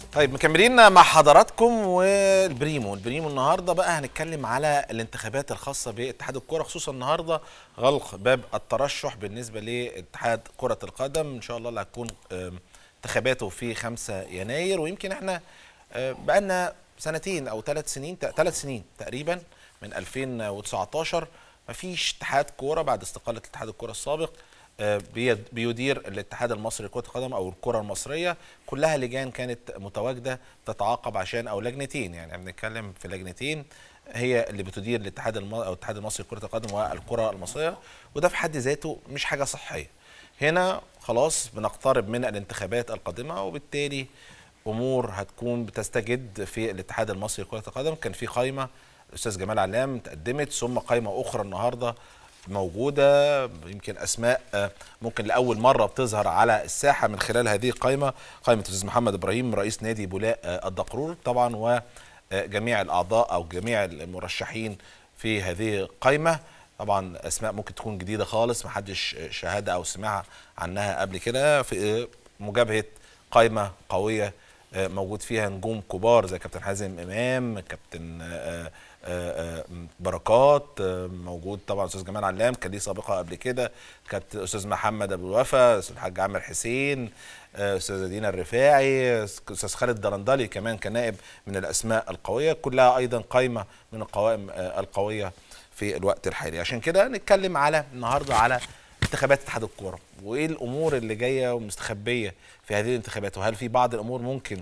طيب مكملين مع حضراتكم والبريمو البريمو النهارده بقى هنتكلم على الانتخابات الخاصه باتحاد الكره خصوصا النهارده غلق باب الترشح بالنسبه لاتحاد كره القدم ان شاء الله اللي هتكون آم، انتخاباته في 5 يناير ويمكن احنا آه، بقالنا سنتين او ثلاث سنين ثلاث سنين تقريبا من 2019 مفيش اتحاد كوره بعد استقاله اتحاد الكره السابق آه، بيد- بيدير الاتحاد المصري لكره القدم او الكره المصريه كلها لجان كانت متواجده تتعاقب عشان او لجنتين يعني احنا بنتكلم في لجنتين هي اللي بتدير الاتحاد الم... او الاتحاد المصري لكره القدم والكره المصريه وده في حد ذاته مش حاجه صحيه هنا خلاص بنقترب من الانتخابات القادمه وبالتالي امور هتكون بتستجد في الاتحاد المصري لكره القدم كان في قائمه الاستاذ جمال علام تقدمت ثم قائمه اخرى النهارده موجوده يمكن اسماء آه، ممكن لاول مره بتظهر على الساحه من خلال هذه القائمه قائمه الاستاذ محمد ابراهيم رئيس نادي بولاق آه، الدقرور طبعا وجميع الاعضاء او جميع المرشحين في هذه القائمه طبعا اسماء ممكن تكون جديده خالص محدش شاهدها او سمعها عنها قبل كده في مجابهه قائمه قويه آه، موجود فيها نجوم كبار زي كابتن حازم امام كابتن آه، آه، آه، بركات آه، موجود طبعا استاذ جمال علام كان ليه سابقه قبل كده كانت استاذ محمد ابو الوفا استاذ الحاج عامر حسين آه، استاذه دينا الرفاعي استاذ خالد درندلي كمان كنائب من الاسماء القويه كلها ايضا قائمه من القوائم آه، القويه في الوقت الحالي عشان كده نتكلم على النهارده على انتخابات اتحاد الكوره وايه الامور اللي جايه ومستخبيه في هذه الانتخابات وهل في بعض الامور ممكن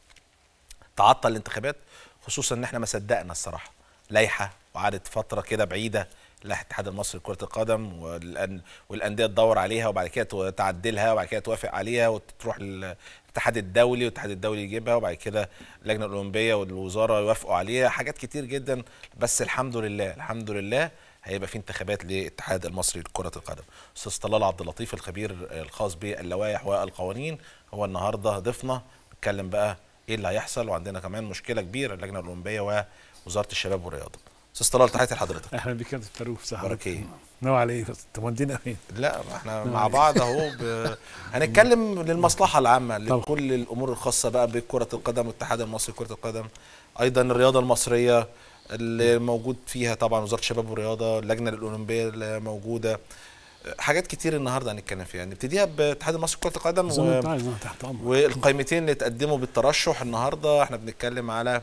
تعطل الانتخابات خصوصا ان احنا ما صدقنا الصراحه لائحه وقعدت فتره كده بعيده لائحه الاتحاد المصري لكره القدم والأن والانديه تدور عليها وبعد كده تعدلها وبعد كده توافق عليها وتروح للاتحاد الدولي والاتحاد الدولي يجيبها وبعد كده اللجنه الاولمبيه والوزاره يوافقوا عليها حاجات كتير جدا بس الحمد لله الحمد لله هيبقى في انتخابات للاتحاد المصري لكره القدم استاذ طلال عبد اللطيف الخبير الخاص باللوائح والقوانين هو النهارده ضيفنا نتكلم بقى ايه اللي هيحصل وعندنا كمان مشكله كبيره اللجنه الاولمبيه ووزاره الشباب والرياضه استاذ طلال تحياتي لحضرتك اهلا بك يا استاذ فاروق صح بارك ايه نوع على ايه انت مودينا فين لا احنا مع بعض اهو ب... هنتكلم للمصلحه العامه طبعا. لكل الامور الخاصه بقى بكره القدم والاتحاد المصري لكره القدم ايضا الرياضه المصريه اللي موجود فيها طبعا وزاره الشباب والرياضه اللجنه الاولمبيه اللي موجوده حاجات كتير النهارده هنتكلم فيها نبتديها باتحاد المصري لكره القدم زي ما و... انت عايز أنا تحت امرك والقائمتين اللي اتقدموا بالترشح النهارده احنا بنتكلم على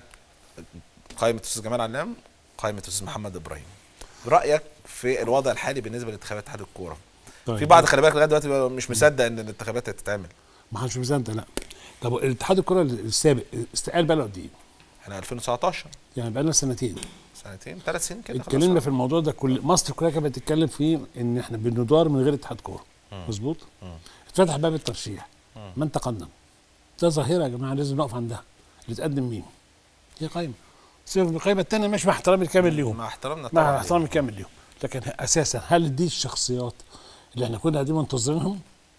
قائمه الاستاذ جمال علام قائمه الاستاذ محمد ابراهيم رايك في الوضع الحالي بالنسبه لانتخابات اتحاد الكوره طيب. في بعض خلي بالك لغايه دلوقتي مش مصدق ان الانتخابات هتتعمل ما حدش مصدق لا طب الاتحاد الكره السابق استقال بقى له قد ايه؟ احنا 2019 يعني بقى لنا سنتين سنتين ثلاث سنين كده اتكلمنا خلاص. في الموضوع ده كل مصر كلها كانت بتتكلم فيه ان احنا بندار من غير اتحاد كوره مظبوط؟ اتفتح باب الترشيح من تقدم ده ظاهره يا جماعه لازم نقف عندها اللي تقدم مين؟ هي قايمه سيبك من القايمه الثانيه مش مع احترامي الكامل ليهم مع احترامنا طبعا مع احترامي الكامل ليهم لكن اساسا هل دي الشخصيات اللي احنا كنا قاعدين منتظرينهم؟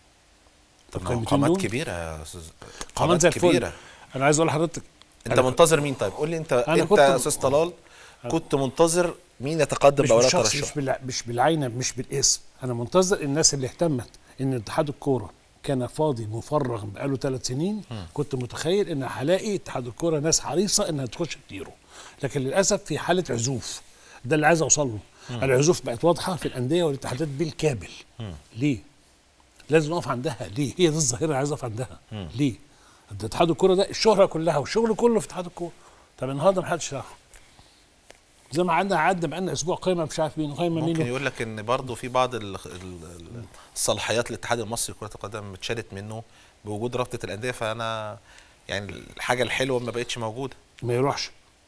طب ما هو القائمتين قامات دول؟ كبيره يا استاذ قامات زي الفل كبيره انا عايز اقول لحضرتك انت منتظر مين طيب قول لي انت أنا انت كنت- يا استاذ طلال كنت منتظر مين يتقدم مش باوراق بالشخص ترشح مش بالع... مش بالعينه مش بالاسم انا منتظر الناس اللي اهتمت ان اتحاد الكوره كان فاضي مفرغ بقاله ثلاث سنين كنت متخيل ان هلاقي اتحاد الكوره ناس حريصه انها تخش تديره لكن للاسف في حاله عزوف ده اللي عايز اوصل له العزوف بقت واضحه في الانديه والاتحادات بالكامل ليه لازم نقف عندها ليه هي دي الظاهره اللي عايز اقف عندها ليه ده اتحاد الكوره ده الشهره كلها والشغل كله في اتحاد الكوره طب النهارده ما حدش راح زي ما عندنا عدى بقالنا اسبوع قايمه مش عارف مين قايمه ممكن مين يقول لك ان برضه في بعض ال- ال- ال- الصلاحيات للاتحاد المصري لكره القدم اتشالت منه بوجود رابطه الانديه فانا يعني الحاجه الحلوه ما بقتش موجوده ما يروحش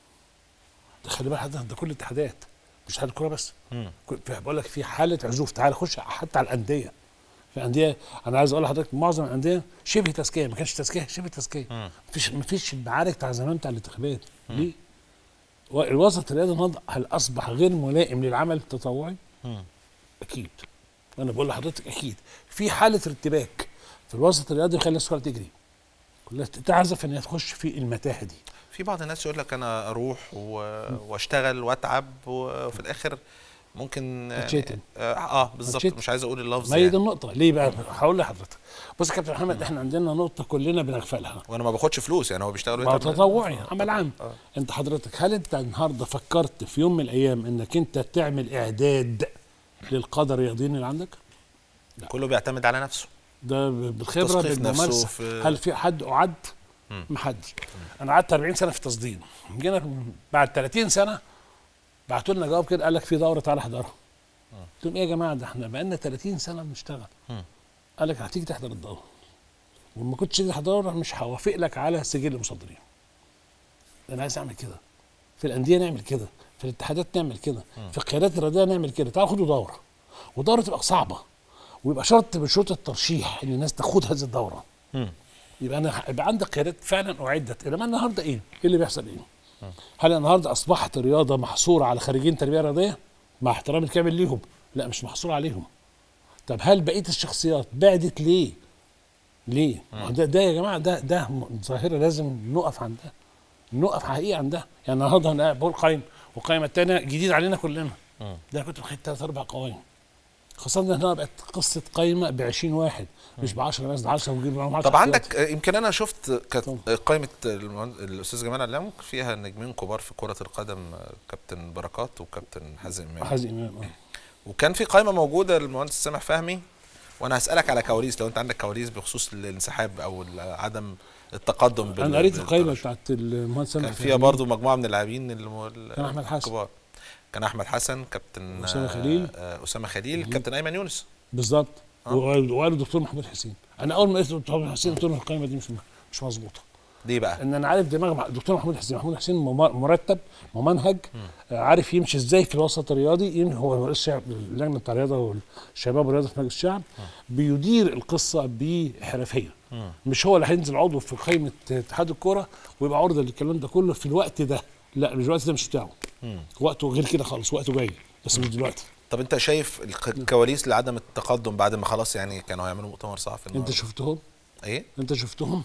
ده خلي بالك حضرتك ده كل الاتحادات مش اتحاد الكوره بس مم. كل- في- بقول لك في حاله عزوف تعال خش حتى على الانديه في انديه انا عايز اقول لحضرتك معظم الانديه شبه تزكيه ما كانش تزكيه شبه تزكيه مم. مفيش مفيش المعارك بتاع زمان بتاع الانتخابات ليه؟ و- الوسط الرياضي النهارده هل اصبح غير ملائم للعمل التطوعي؟ مم. اكيد انا بقول لحضرتك اكيد في حاله ارتباك في الوسط الرياضي يخلي الناس كلها تجري كلها تعزف ان هي تخش في المتاهه دي في بعض الناس يقول لك انا اروح و- واشتغل واتعب وفي الاخر ممكن تتشتم. اه, آه بالظبط تتشتم. مش عايز اقول اللفظ ما هي دي يعني. النقطه ليه بقى هقول لحضرتك بص يا كابتن محمد احنا عندنا نقطه كلنا بنغفلها وانا ما باخدش فلوس يعني هو بيشتغل ما هو ويتعب. تطوعي عمل عام انت حضرتك هل انت النهارده فكرت في يوم من الايام انك انت تعمل اعداد للقاده الرياضيين اللي عندك كله بيعتمد على نفسه ده بالخبره تثقيف نفسه بالممارسه في- هل في حد اعد ما حدش انا قعدت 40 سنه في تصدير جينا بعد 30 سنه بعتوا لنا جواب كده قال لك في دوره تعالى احضرها قلت لهم ايه يا جماعه ده احنا بقالنا 30 سنه بنشتغل قال لك هتيجي تحضر الدوره وما كنتش تيجي تحضرها مش هوافق لك على سجل المصدرين انا عايز اعمل كده في الانديه نعمل كده في الاتحادات نعمل كده في القيادات الرياضيه نعمل كده تعالوا خدوا دوره ودوره تبقى صعبه ويبقى شرط من شروط الترشيح ان الناس تاخد هذه الدوره يبقى انا يبقى عندك قيادات فعلا اعدت انما النهارده ايه؟ ايه اللي بيحصل ايه؟ هل النهارده اصبحت الرياضه محصوره على خريجين تربيه رياضيه؟ مع احترامي الكامل ليهم لا مش محصوره عليهم طب هل بقيه الشخصيات بعدت ليه؟ ليه؟ ما هو ده ده يا جماعه ده ده م- ظاهره لازم نقف عندها نقف حقيقي عندها يعني النهارده انا بقول قايمه والقايمه الثانيه جديد علينا كلنا ده انا كنت مخيل ثلاث اربع قوائم خاصة ان هنا بقت قصة قايمة ب 20 واحد مش ب 10 ناس ده 10 ونجيب معاهم 10 طب احتياطي. عندك آه، يمكن انا شفت كانت طبعا. قائمه المهند- الاستاذ جمال علام فيها نجمين كبار في كره القدم آه، كابتن بركات وكابتن حازم امام حازم امام آه. وكان في قائمه موجوده للمهندس سامح فهمي وانا هسالك على كواليس لو انت عندك كواليس بخصوص الانسحاب او ال- عدم التقدم بال- انا قريت القايمة بالترشح. بتاعت المهندس سامح كان فيها فهمي. برضو مجموعه من اللاعبين الم- كان أحمد حسن. الكبار كان احمد حسن كابتن أسامة آه، خليل. آه، اسامه خليل كابتن ايمن يونس بالظبط آه. وقال وقال الدكتور محمود حسين انا اول ما قلت الدكتور محمود حسين قلت له القايمة دي مش مش مظبوطة ليه بقى؟ ان انا عارف دماغ مع- الدكتور محمود حسين محمود حسين مم- مرتب ممنهج آه، عارف يمشي ازاي في الوسط الرياضي يم- هو رئيس شعب اللجنه بتاع الرياضه والشباب والرياضه في مجلس الشعب بيدير القصه بحرفيه مش هو اللي هينزل عضو في قائمه اتحاد الكوره ويبقى عرضه للكلام ده كله في الوقت ده لا مش الوقت ده مش بتاعه وقته غير كده خالص وقته جاي بس مش دلوقتي طب انت شايف الك- الكواليس لعدم التقدم بعد ما خلاص يعني كانوا هيعملوا مؤتمر صحفي انت النهارده شفتهم ايه؟ انت شفتهم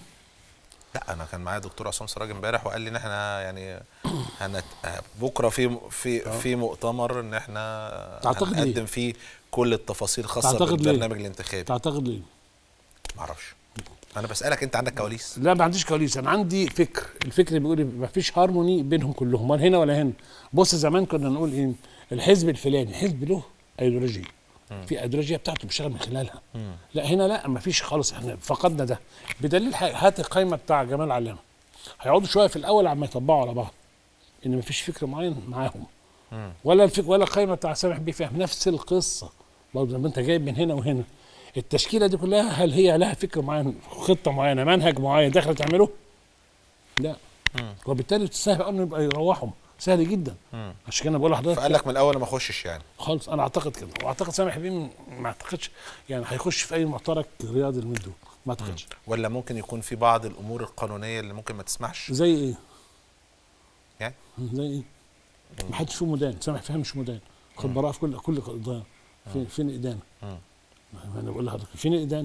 لا انا كان معايا دكتور عصام سراج امبارح وقال لي ان احنا يعني هنت... بكره في في في مؤتمر ان احنا تعتقد ليه؟ هنقدم فيه كل التفاصيل الخاصه تعتقد ليه؟ بالبرنامج الانتخابي تعتقد ليه معرفش انا بسالك انت عندك كواليس لا ما عنديش كواليس انا عندي فكر الفكر بيقول ما فيش هارموني بينهم كلهم ولا هنا ولا هنا بص زمان كنا نقول ايه الحزب الفلاني حزب له ايديولوجيه في ايديولوجيه بتاعته بيشتغل من خلالها لا هنا لا ما فيش خالص احنا فقدنا ده بدليل ح- هات القايمه بتاع جمال علام هيقعدوا شويه في الاول عم يطبقوا على بعض ان ما فيش فكر معين معاهم ولا الفكر ولا القايمه بتاع سامح بيه فهم نفس القصه برضه لما انت جايب من هنا وهنا التشكيله دي كلها هل هي لها فكر معين خطه معينه منهج معين داخله تعمله؟ لا وبالتالي سهل قوي انه يبقى يروحهم سهل جدا عشان كده بقول لحضرتك فقال لك من الاول ما اخشش يعني خالص انا اعتقد كده واعتقد سامح بيه ما اعتقدش يعني هيخش في اي معترك رياضي من دول ما اعتقدش ولا ممكن يكون في بعض الامور القانونيه اللي ممكن ما تسمحش زي ايه؟ يعني زي ايه؟ ما حدش فيه مدان سامح فهم مش مدان خد براءه في كل كل قضايا فين فين الادانه؟ ما انا بقول لحضرتك فين الادانه؟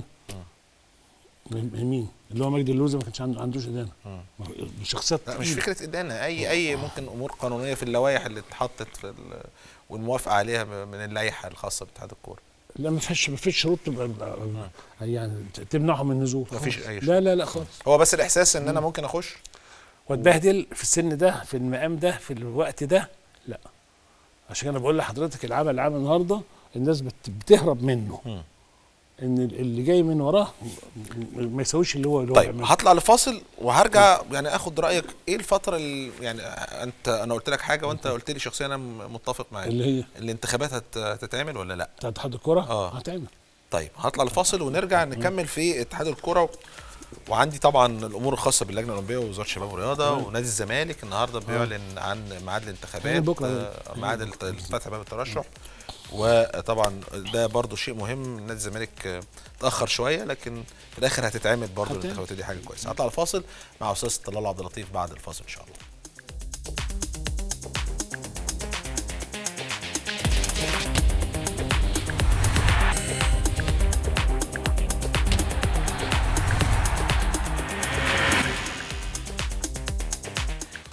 من من مين؟ اللي هو مجدي اللوزي ما كانش عنده عندوش ادانه ما هو شخصيات لا مش تقيلة. فكره ادانه اي اي ممكن امور قانونيه في اللوائح اللي اتحطت في ال- والموافقه عليها من اللائحه الخاصه باتحاد الكوره لا ما فيش ما فيش شروط تبقى يعني تمنعهم من النزول ما فيش خالص. أي لا لا لا خالص هو بس الاحساس ان انا ممكن اخش واتبهدل في السن ده في المقام ده في الوقت ده لا عشان انا بقول لحضرتك العمل اللي عمل النهارده الناس بت- بتهرب منه مم. ان اللي جاي من وراه م- ما يساويش اللي هو اللي هو طيب بيعمله. هطلع لفاصل وهرجع يعني اخد رايك ايه الفتره اللي يعني انت انا قلت لك حاجه وانت قلت لي شخصيا انا م- متفق معاك اللي هي الانتخابات هت- هتتعمل ولا لا بتاع اتحاد الكوره آه. هتعمل طيب هطلع الفاصل ونرجع نكمل في اتحاد الكوره و... وعندي طبعا الامور الخاصه باللجنه الاولمبيه ووزاره الشباب والرياضه ونادي الزمالك النهارده بيعلن عن ميعاد الانتخابات بكرة. آه، ميعاد الت- فتح باب الترشح وطبعا ده برضو شيء مهم نادي الزمالك آه، اتاخر شويه لكن في الاخر هتتعمل برضو هتعمل. الانتخابات دي حاجه كويسه هطلع الفاصل مع استاذ طلال عبد اللطيف بعد الفاصل ان شاء الله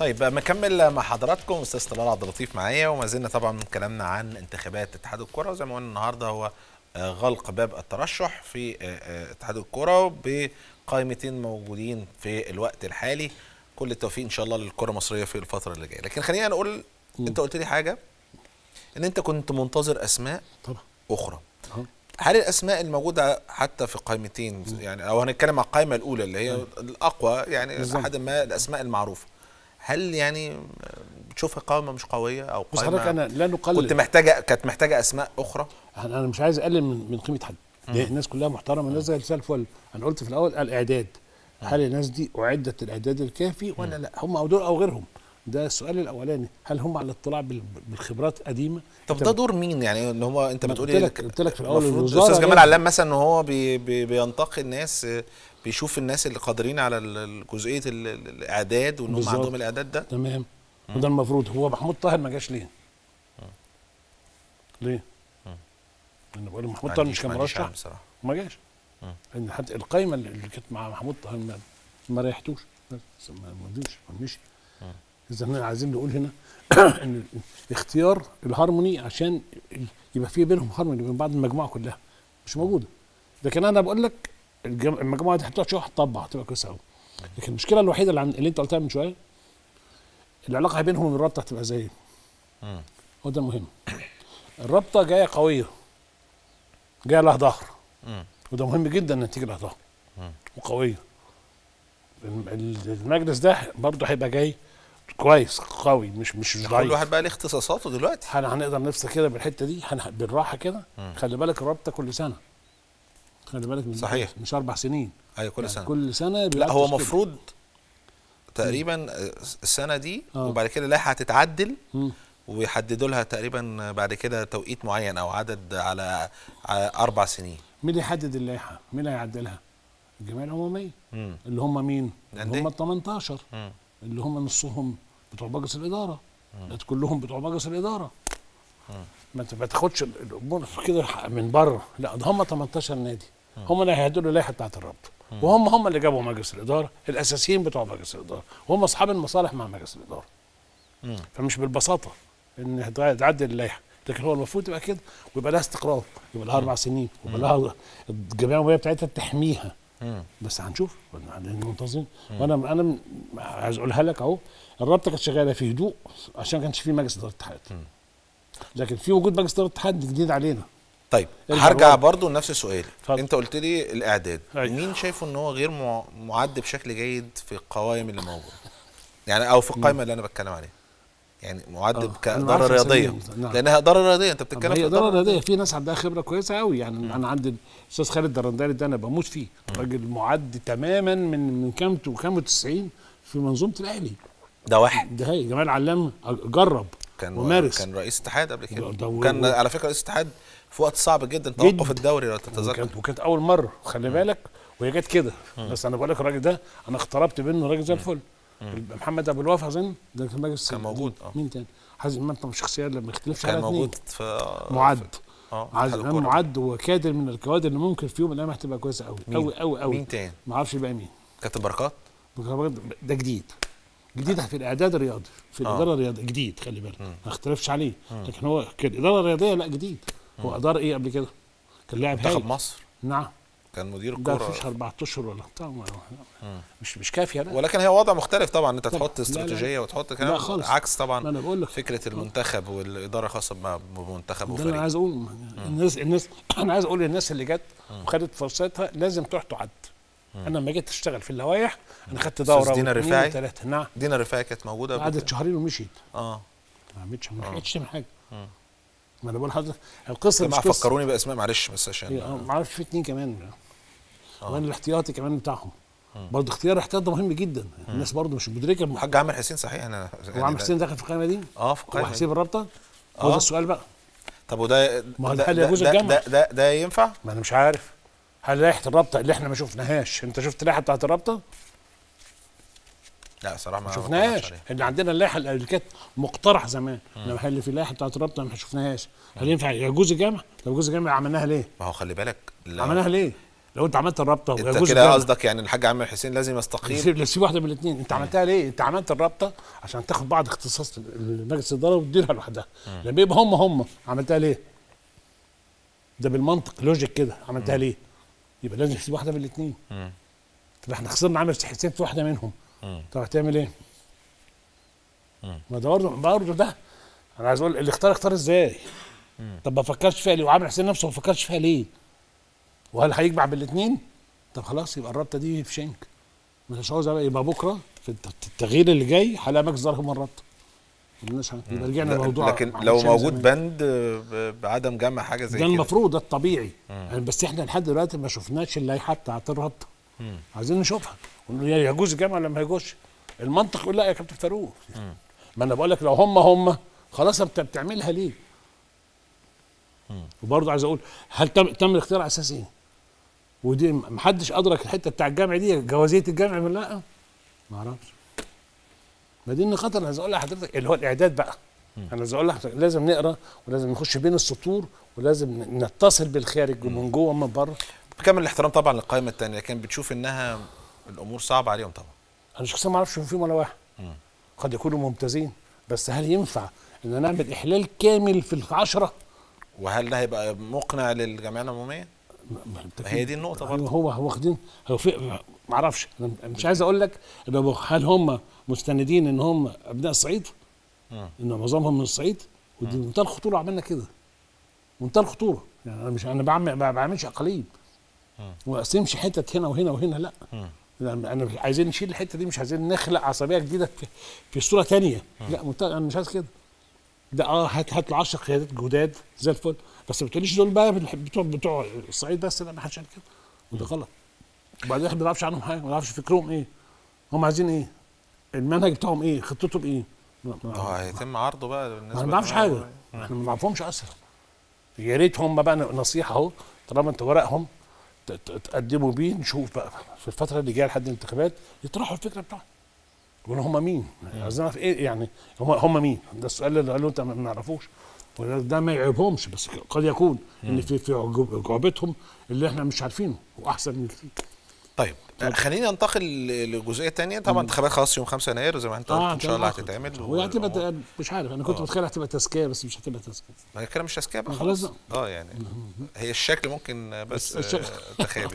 طيب مكمل مع حضراتكم استاذ طلال عبد اللطيف معايا وما زلنا طبعا كلامنا عن انتخابات اتحاد الكره وزي ما قلنا النهارده هو آه، غلق باب الترشح في آه، آه، اتحاد الكره بقائمتين موجودين في الوقت الحالي كل التوفيق ان شاء الله للكره المصريه في الفتره اللي جايه لكن خلينا نقول انت قلت لي حاجه ان انت كنت منتظر اسماء طبعا اخرى أهو. هل الاسماء الموجوده حتى في قائمتين يعني او هنتكلم على القائمه الاولى اللي هي الاقوى يعني بالظبط. لحد ما الاسماء المعروفه هل يعني بتشوفها قائمه مش قويه او بص قائمه حضرتك انا لا نقلل كنت محتاجه كانت محتاجه اسماء اخرى انا أنا مش عايز اقلل من من قيمه حد ليه؟ الناس كلها محترمه الناس زي الفل الفل انا قلت في الاول الاعداد هل الناس دي اعدت الاعداد الكافي ولا لا هم او دول او غيرهم ده السؤال الاولاني هل هم على اطلاع بال- بالخبرات قديمه طب أنت ده دور مين يعني ان هو انت ما بتقول قلت ايه لك- قلت لك في الأول المفروض الوزارة استاذ جمال لازم- علام مثلا ان هو بي بي بينتقي الناس آه، بيشوف الناس اللي قادرين على ال- ال- جزئيه ال- ال- الاعداد وان هم بالظبط. عندهم الاعداد ده تمام وده المفروض هو محمود طاهر ما جاش ليه؟ ليه؟ انا بقول محمود ما طاهر عنديش- مش كان ما عنديش مرشح علم بصراحه وما جاش لان حتى القايمه اللي اللي كانت مع محمود طاهر ما, ما ريحتوش بس ما ما مشي ما مشي اذا احنا عايزين نقول هنا ان اختيار الهارموني عشان يبقى في بينهم هارموني بين بعض المجموعه كلها مش موجوده لكن انا بقول لك الجم- المجموعه دي هتطلع شويه هتطبع هتبقى كويسه قوي لكن المشكله الوحيده اللي, عن... اللي انت قلتها من شويه العلاقه بينهم وبين الرابطه هتبقى زي مم. هو ده المهم الرابطه جايه قويه جايه لها ظهر مم. وده مهم جدا ان تيجي لها ظهر مم. وقويه الم- ال- المجلس ده برضه هيبقى جاي كويس قوي مش مش كل ضعيف واحد بقى ليه اختصاصاته دلوقتي هن- هنقدر نفصل كده بالحته دي هن- بالراحه كده خلي بالك الرابطه كل سنه خلي بالك من صحيح. مش اربع سنين ايوه كل يعني سنه كل سنه لا بيبقى هو تشكيل. مفروض تقريبا السنه دي آه. وبعد كده اللائحه هتتعدل مم. ويحددوا لها تقريبا بعد كده توقيت معين او عدد على, على اربع سنين مين اللي يحدد اللائحه؟ مين اللي هيعدلها؟ الجمعيه العموميه مم. اللي هم مين؟ اللي الأندية. هم ال 18 مم. اللي هم نصهم بتوع مجلس الاداره لا كلهم بتوع مجلس الاداره ما انت ما تاخدش ال- الامور كده من بره لا ده هم 18 نادي هم اللي هيهدوا اللائحه بتاعت الرابطه وهم هم اللي جابوا مجلس الاداره الاساسيين بتوع مجلس الاداره وهم اصحاب المصالح مع مجلس الاداره مم. فمش بالبساطه ان هتع- تعدل اللائحه لكن هو المفروض يبقى كده ويبقى لها استقرار يبقى لها اربع سنين ويبقى لها الجمعيه العموميه بتاعتها تحميها مم. بس هنشوف لأن منتظرين وانا انا م- عايز اقولها لك اهو الرابطه كانت شغاله في هدوء عشان ما كانش في مجلس اداره الاتحاد لكن في وجود مجلس اداره الاتحاد جديد علينا طيب ارجع هرجع لورا. برضو لنفس السؤال اتفضل. انت قلت لي الاعداد أيوة. مين شايفه ان هو غير مع- معد بشكل جيد في القوائم اللي موجوده يعني او في القائمه اللي انا بتكلم عليها يعني معد آه، أنا كاداره عارف رياضيه أساميهم. نعم. لانها اداره رياضيه انت طب بتتكلم هي في اداره رياضيه في ناس عندها خبره كويسه قوي يعني انا عندي الاستاذ خالد درنداري ده انا بموت فيه راجل معد تماما من من كام وكام 90 في منظومه الاهلي ده واحد ده هي جمال علام جرب كان ومارس كان رئيس اتحاد قبل كده ده- ده و- كان و- على فكره رئيس اتحاد في وقت صعب جدا جد. توقف الدوري لو تتذكر وكانت وكانت اول مره خلي بالك وهي جت كده بس انا بقول لك الراجل ده انا اقتربت منه راجل زي الفل محمد ابو الوفا اظن ده كان مجلس كان السنة. موجود، آه. مين تاني حازم امام طبعا شخصيه اللي ما يختلفش على كان اتنين موجود في معد اه عايز اتحاد امام الكرة. معد وكادر من الكوادر اللي ممكن في يوم من الايام هتبقى كويسه قوي مين؟ قوي قوي قوي مين تاني ما اعرفش يبقى مين كابتن بركات ده جديد جديد في الاعداد الرياضي في آه. الاداره الرياضيه جديد خلي بالك ما اختلفش عليه لكن هو كالاداره الرياضيه لا جديد هو ادار ايه قبل كده؟ كان لاعب منتخب هايل مصر نعم كان مدير ده الكوره فيش 14 اشهر ولا بتاع ما- مش مش كافيه لا ولكن هي وضع مختلف طبعا انت طبعا. تحط لا، لا. استراتيجيه وتحط لا كلام خالص. عكس ما طبعا انا بقول لك فكره المنتخب والاداره الخاصه بم- بمنتخب ده اللي انا وفريق عايز اقول الناس الناس انا عايز اقول للناس اللي جت وخدت فرصتها لازم تروح تعد انا لما جيت اشتغل في اللوائح انا خدت دوره أستاذ دينا واثنين رفاعي؟ وثلاثه نعم دينا رفاعي كانت موجوده قبل قعدت كده؟ شهرين ومشيت اه ما عملتش ما لحقتش تعمل حاجه ما انا بقول لحضرتك القصه مش جماعه قصه فكروني باسماء معلش بس هي- عشان ما اعرفش في اتنين كمان وانا الاحتياطي كمان بتاعهم برضه اختيار الاحتياط ده مهم جدا الناس برضه مش مدركه الم- الحاج عامر حسين صحيح انا هو يعني عم ده- حسين دخل في القائمه دي اه في هو القائمه هيسيب الرابطه هو آه. ده السؤال بقى طب وده ما هو ده- الحل ده- يجوز ده- الجمع. ده ده ده ينفع؟ ما انا مش عارف هل لائحه الرابطه اللي احنا ما شفناهاش انت شفت اللائحه بتاعت الرابطه لا صراحه ما ما ما شفناهاش اتفرجتش عليها. اللي عندنا اللائحه اللي كانت مقترح زمان انما هل اللي في اللائحه بتاعت الرابطه ما شفناهاش هل ينفع يجوز الجمع؟ لو يجوز الجمع عملناها ليه؟ ما هو خلي بالك لا- عملناها ليه؟ لو انت عملت الرابطه انت ويجوز كده الجامعة، قصدك يعني الحاج عامر حسين لازم يستقيل سيب سيب واحده من الاثنين انت عملتها ليه؟ انت عملت الرابطه عشان تاخد بعض اختصاص مجلس الاداره وتديرها لوحدها لما يبقى هم هم عملتها ليه؟ ده بالمنطق لوجيك كده عملتها ليه؟ يبقى لازم تسيب واحده من الاثنين طب احنا خسرنا عامر حسين في واحده منهم طب هتعمل ايه؟ ما ده برضه برضه ده انا عايز اقول اللي اختار اختار ازاي؟ طب ما فكرش فيها ليه؟ وعامر حسين نفسه ما فكرش فيها ليه؟ وهل هيجمع بالاثنين؟ طب خلاص يبقى الرابطه دي في شنك مش عاوز بقى يبقى بكره في الت- التغيير اللي جاي هلاقي مجلس اداره هم الرابطه ملناش عن- يبقى رجعنا لا- لموضوع لكن عمل لو شامل موجود زمان. بند ب- بعدم جمع حاجه زي ده كده المفروض ده الطبيعي يعني بس احنا لحد دلوقتي ما شفناش اللائحه بتاعت الرابطه عايزين نشوفها ونقول يا يجوز الجامعه ولا ما يجوزش المنطق يقول لا يا كابتن فاروق ما انا بقول لك لو هم هم خلاص انت بتعملها ليه؟ وبرضه عايز اقول هل تم تم الاختيار على اساس ايه؟ ودي ما حدش ادرك الحته بتاع الجامع دي جوازيه الجامع ولا لا؟ ما اعرفش ما دي النقاط اللي عايز اقولها لحضرتك اللي هو الاعداد بقى انا عايز اقول لحضرتك لازم نقرا ولازم نخش بين السطور ولازم نتصل بالخارج ومن جوه ومن بره بكامل الاحترام طبعا للقائمه الثانيه لكن بتشوف انها الامور صعبه عليهم طبعا انا شخصيا ما اعرفش فيهم ولا واحد قد يكونوا ممتازين بس هل ينفع ان نعمل احلال كامل في العشره؟ وهل ده هيبقى مقنع للجمعيه العموميه؟ ما ما هي دي النقطه برضه هو هو واخدين هو في ما اعرفش انا مش عايز اقول لك إن هو- هل هم مستندين ان هم ابناء الصعيد؟ ان معظمهم من الصعيد ودي منتهى الخطوره عملنا كده منتهى الخطوره يعني انا مش انا بعمل ما بعملش اقاليم وما اقسمش حتت هنا وهنا وهنا لا لا، انا عايزين نشيل الحته دي مش عايزين نخلق عصبيه جديده في, في صوره تانية لا منتهى انا مش عايز كده ده اه هات هات له 10 قيادات جداد زي الفل بس ما تقوليش دول بقى بتوع بتوع الصعيد بس لا ما حدش قال كده وده غلط وبعدين احنا ما نعرفش عنهم حاجه ما نعرفش فكرهم ايه هم عايزين ايه المنهج بتاعهم ايه خطتهم ايه ما- ما- اه هيتم عرضه بقى بالنسبه ما نعرفش حاجه احنا ما نعرفهمش اصلا يا ريت هم بقى نصيحه اهو طالما انت ورقهم ت- ت- تقدموا بيه نشوف بقى في الفتره اللي جايه لحد الانتخابات يطرحوا الفكره بتاعهم يقولوا هم مين؟ عايزين نعرف ايه يعني هم هم مين؟ ده السؤال اللي قالوا انت ما نعرفوش وده ده ما يعيبهمش بس قد يكون ان في في عجوب- جعبتهم اللي احنا مش عارفينه واحسن من كتير طيب خلينا ننتقل ل- لجزئيه ثانيه طبعا انتخابات خلاص يوم 5 يناير زي ما انت قلت ان شاء الله هتتعمل وهي هتبقى و- ت- مش عارف انا كنت متخيل هتبقى تزكيه بس مش هتبقى تزكيه ما هي كده مش تزكيه بقى خلاص خلاص اه يعني هي الشكل ممكن بس الشكل. آه، تخابي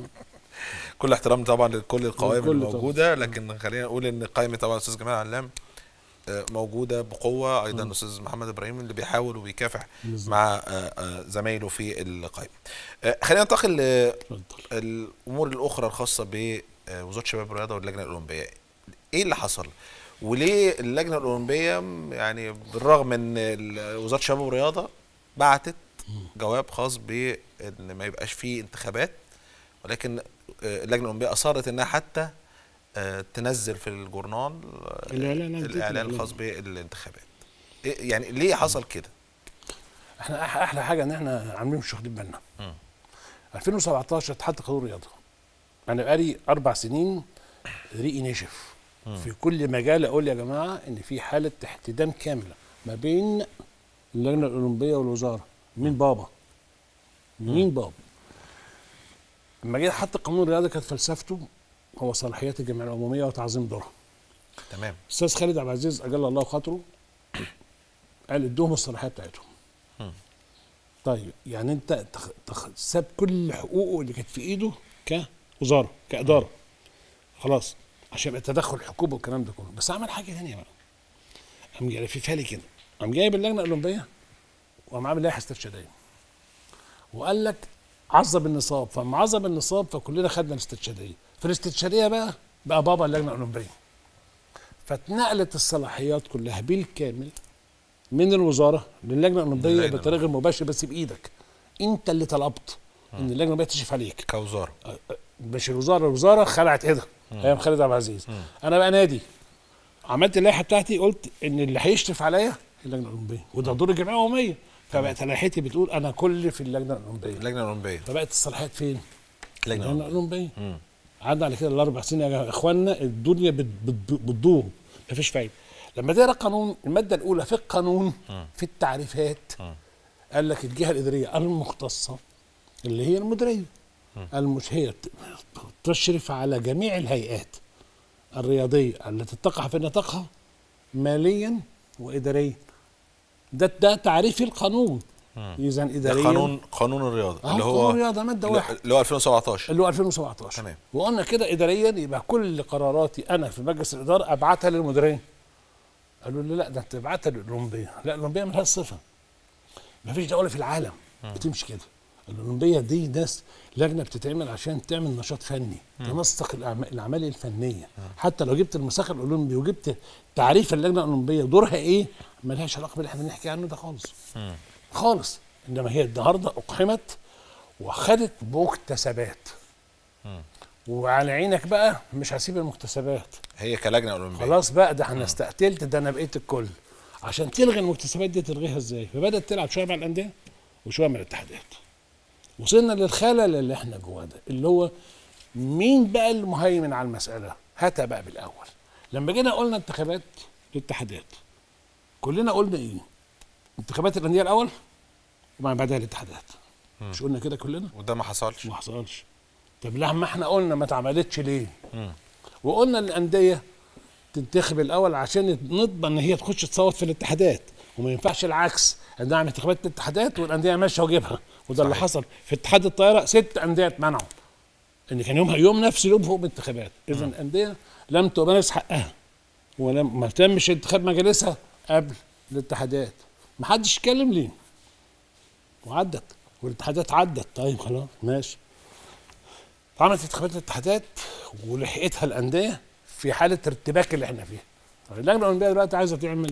كل احترام طبعا لكل القوائم لكل طبعاً. الموجوده لكن خلينا نقول ان قائمه طبعا الاستاذ جمال علام آه، موجوده بقوه ايضا الاستاذ محمد ابراهيم اللي بيحاول وبيكافح بالظبط. مع آه، آه، زمايله في القائمه آه، خلينا ننتقل اتفضل الامور الاخرى الخاصه بوزاره الشباب والرياضه واللجنه الاولمبيه ايه اللي حصل وليه اللجنه الاولمبيه م- يعني بالرغم ان ال- وزاره الشباب والرياضه بعتت جواب خاص بان ما يبقاش فيه انتخابات ولكن آه، اللجنه الاولمبيه اصرت انها حتى آه، تنزل في الجورنال آه، الإعلان، الاعلان الإعلان. الخاص بالانتخابات إيه- يعني ليه حصل كده احنا أح- احلى حاجه ان احنا عاملين مش واخدين بالنا 2017 اتحاد قانون الرياضه انا بقالي اربع سنين ريقي نشف في كل مجال اقول يا جماعه ان في حاله احتدام كامله ما بين اللجنه الاولمبيه والوزاره مين بابا مين بابا لما جه حتى قانون الرياضه كانت فلسفته هو صلاحيات الجمعيه العموميه وتعظيم دورها تمام استاذ خالد عبد العزيز اجل الله خاطره قال ادوهم الصلاحيه بتاعتهم طيب يعني انت تخ... تخ... ساب كل حقوقه اللي كانت في ايده كوزاره كاداره خلاص عشان يبقى تدخل حكومه والكلام ده كله بس عمل حاجه ثانيه بقى قام جاي لففها لي كده قام جايب اللجنه الاولمبيه وقام عامل لائحه استرشاديه وقال لك عظم النصاب فلما عظم النصاب فكلنا خدنا الاسترشاديه في الاسترشاديه بقى بقى بابا اللجنه الاولمبيه فاتنقلت الصلاحيات كلها بالكامل من الوزاره للجنه الاولمبيه للجنة بطريقه غير مباشره بس بايدك انت اللي طلبت ان اللجنه الاولمبيه تشرف عليك كوزاره مش الوزاره الوزاره خلعت ايدها ايام خالد عبد العزيز انا بقى نادي عملت اللائحه بتاعتي قلت ان اللي هيشرف عليا اللجنه الاولمبيه وده دور الجمعيه العموميه فبقت لائحتي بتقول انا كل في اللجنه الاولمبيه اللجنه الاولمبيه فبقت الصلاحيات فين؟ اللجنه اللجنه الأولمبية. الاولمبيه عدى على كده الاربع سنين يا اخوانا الدنيا بت- بت- بتدور مفيش فايده لما تقرا القانون الماده الاولى في القانون في التعريفات قال لك الجهه الاداريه المختصه اللي هي المديريه المش هي ت- تشرف على جميع الهيئات الرياضيه التي تقع في نطاقها ماليا واداريا ده ده تعريف القانون اذا ده اداريا قانون قانون الرياضه أهو اللي قانون هو الرياضة مادة واحد. اللي هو 2017 اللي هو 2017 تمام. وقلنا كده اداريا يبقى كل قراراتي انا في مجلس الاداره ابعتها للمديرين قالوا لي لا ده انت تبعتها للاولمبيه لا الاولمبيه ملهاش صفه مفيش دوله في العالم بتمشي كده الاولمبيه دي ناس لجنه بتتعمل عشان تعمل نشاط فني تنسق الأعم- الاعمال الفنيه حتى لو جبت المساق الاولمبي وجبت تعريف اللجنه الاولمبيه دورها ايه ملهاش علاقه باللي احنا بنحكي عنه ده خالص خالص انما هي النهارده اقحمت وخدت مكتسبات وعلى عينك بقى مش هسيب المكتسبات هي كلجنه اولمبيه خلاص بقى ده انا استقتلت ده انا بقيت الكل عشان تلغي المكتسبات دي تلغيها ازاي فبدات تلعب شويه مع الانديه وشويه مع الاتحادات وصلنا للخلل اللي احنا جواه ده اللي هو مين بقى المهيمن على المساله هاتها بقى بالاول لما جينا قلنا انتخابات الاتحادات كلنا قلنا ايه انتخابات الانديه الاول وبعد بعدها الاتحادات مش قلنا كده كلنا وده ما حصلش ما حصلش طب لما احنا قلنا ما اتعملتش ليه مم. وقلنا الانديه تنتخب الاول عشان نضمن ان هي تخش تصوت في الاتحادات وما ينفعش العكس ان نعمل انتخابات الاتحادات والانديه ماشيه وجيبها وده اللي صحيح. حصل في اتحاد الطائره ست انديه اتمنعوا ان كان يومها يوم نفس اليوم فوق الانتخابات اذا الانديه لم تمارس حقها ولم ما تمش انتخاب مجالسها قبل الاتحادات ما حدش اتكلم ليه وعدت والاتحادات عدت طيب خلاص ماشي عملت انتخابات الاتحادات ولحقتها الانديه في حاله ارتباك اللي احنا فيها طيب اللجنه الاولمبيه دلوقتي عايزه تعمل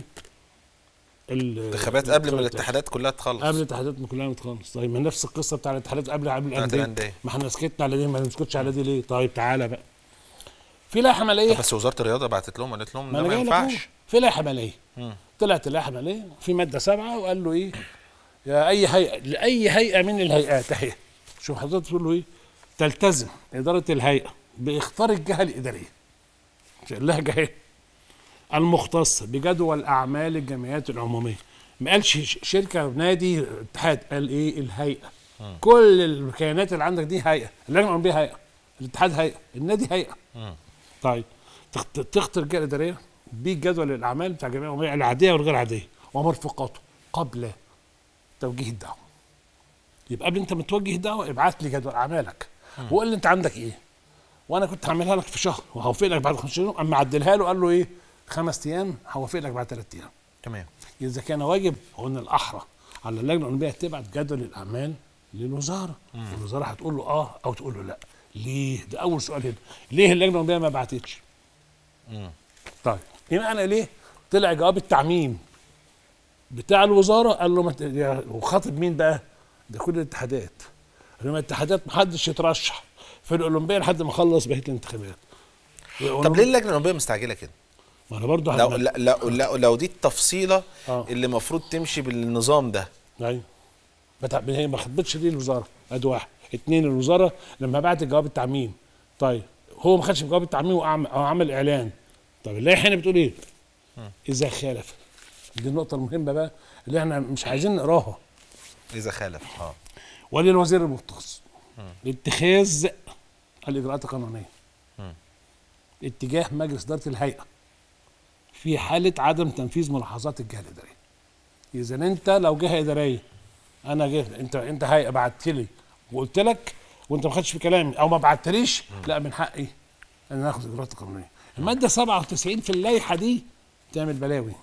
ال- انتخابات قبل ما الاتحادات. الاتحادات كلها تخلص قبل الاتحادات ما كلها متخلص طيب ما نفس القصه بتاع الاتحادات قبل قبل بتاعت الانديه الأندية. ما احنا سكتنا على دي ما نسكتش على دي ليه طيب تعالى بقى في لائحه ماليه بس وزاره الرياضه بعتت لهم قالت لهم ما ده انا ما جاي لك أهو. ينفعش في لائحه ماليه مم. طلعت اللائحه ماليه في ماده سبعه وقال له ايه يا اي هيئه لاي هيئه من الهيئات اهي شوف حضرتك تقول له ايه تلتزم اداره الهيئه باختار الجهه الاداريه مش اللهجه اهي المختصه بجدول اعمال الجمعيات العموميه ما قالش ش- شركه نادي اتحاد قال ايه الهيئه كل الكيانات اللي عندك دي هيئه اللجنه الاولمبيه هيئه الاتحاد هيئه النادي هيئه طيب تخت- تختار الجهه الاداريه بجدول الاعمال بتاع الجمعيه العموميه العاديه والغير عاديه ومرفقاته قبل توجيه الدعوه يبقى قبل انت ما توجه الدعوه ابعت لي جدول اعمالك وقول لي انت عندك ايه وانا كنت هعملها لك في شهر وهوافق لك بعد 15 يوم اما عدلها له قال له ايه خمس ايام هوافق لك بعد ثلاث ايام تمام اذا كان واجب قلنا الاحرى على اللجنه الاولمبيه تبعت جدول الاعمال للوزاره الوزاره هتقول له اه او تقول له لا ليه ده اول سؤال هنا ليه اللجنه الاولمبيه ما بعتتش طيب ايه معنى ليه طلع جواب التعميم بتاع الوزاره قال له ما ت- يا- وخاطب مين بقى ده كل الاتحادات انما الاتحادات محدش يترشح في الاولمبيه لحد ما اخلص بقيه الانتخابات طب ليه اللجنه الاولمبيه مستعجله كده ما انا برضه لو لا- لو لو, لو دي التفصيله آه. اللي المفروض تمشي بالنظام ده ايوه بتاع هي ما خدتش ليه الوزاره ادي واحد اتنين الوزاره لما بعت جواب التعميم طيب هو ما خدش جواب التعميم وعمل أو عمل اعلان طب اللائحه هنا بتقول ايه؟ اذا خالف دي النقطه المهمه بقى اللي احنا مش عايزين نقراها اذا خالف اه وللوزير المختص لاتخاذ الاجراءات القانونيه اتجاه مجلس اداره الهيئه في حاله عدم تنفيذ ملاحظات الجهه الاداريه اذا انت لو جهه اداريه انا جه انت انت هيئه بعت لي وقلت لك وانت ما خدتش في كلامي او ما بعتليش لا من حقي ان انا اخد اجراءات قانونيه الماده 97 في اللائحه دي تعمل بلاوي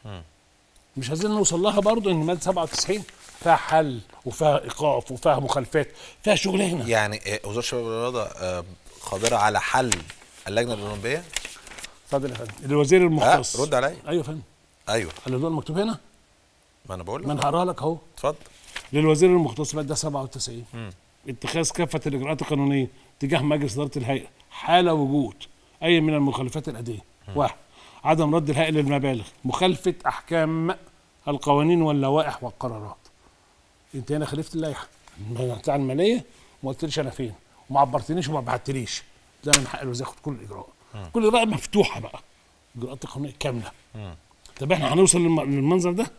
مش عايزين نوصل لها برضو ان ماده 97 فيها حل وفيها ايقاف وفيها مخالفات فيها شغلانه يعني آه، وزاره الشباب والرياضه آه، قادره على حل اللجنه الاولمبيه اتفضل يا فندم الوزير اه المختص رد عليا ايوه يا فندم ايوه اللي دول مكتوب هنا ما انا بقول ما لك انا هقراها لك اهو اتفضل للوزير المختص ماده 97 اتخاذ كافه الاجراءات القانونيه تجاه مجلس اداره الهيئه حال وجود اي من المخالفات الاتيه واحد عدم رد الهيئه للمبالغ مخالفه احكام القوانين واللوائح والقرارات انت هنا خالفت اللائحه بتاع الماليه وما قلتليش انا فين وما عبرتنيش وما بعتليش ده من حق الوزير ياخد كل الاجراء كل الاجراء مفتوحه بقى اجراءات قانونيه كامله طب احنا هنوصل للم- للمنظر ده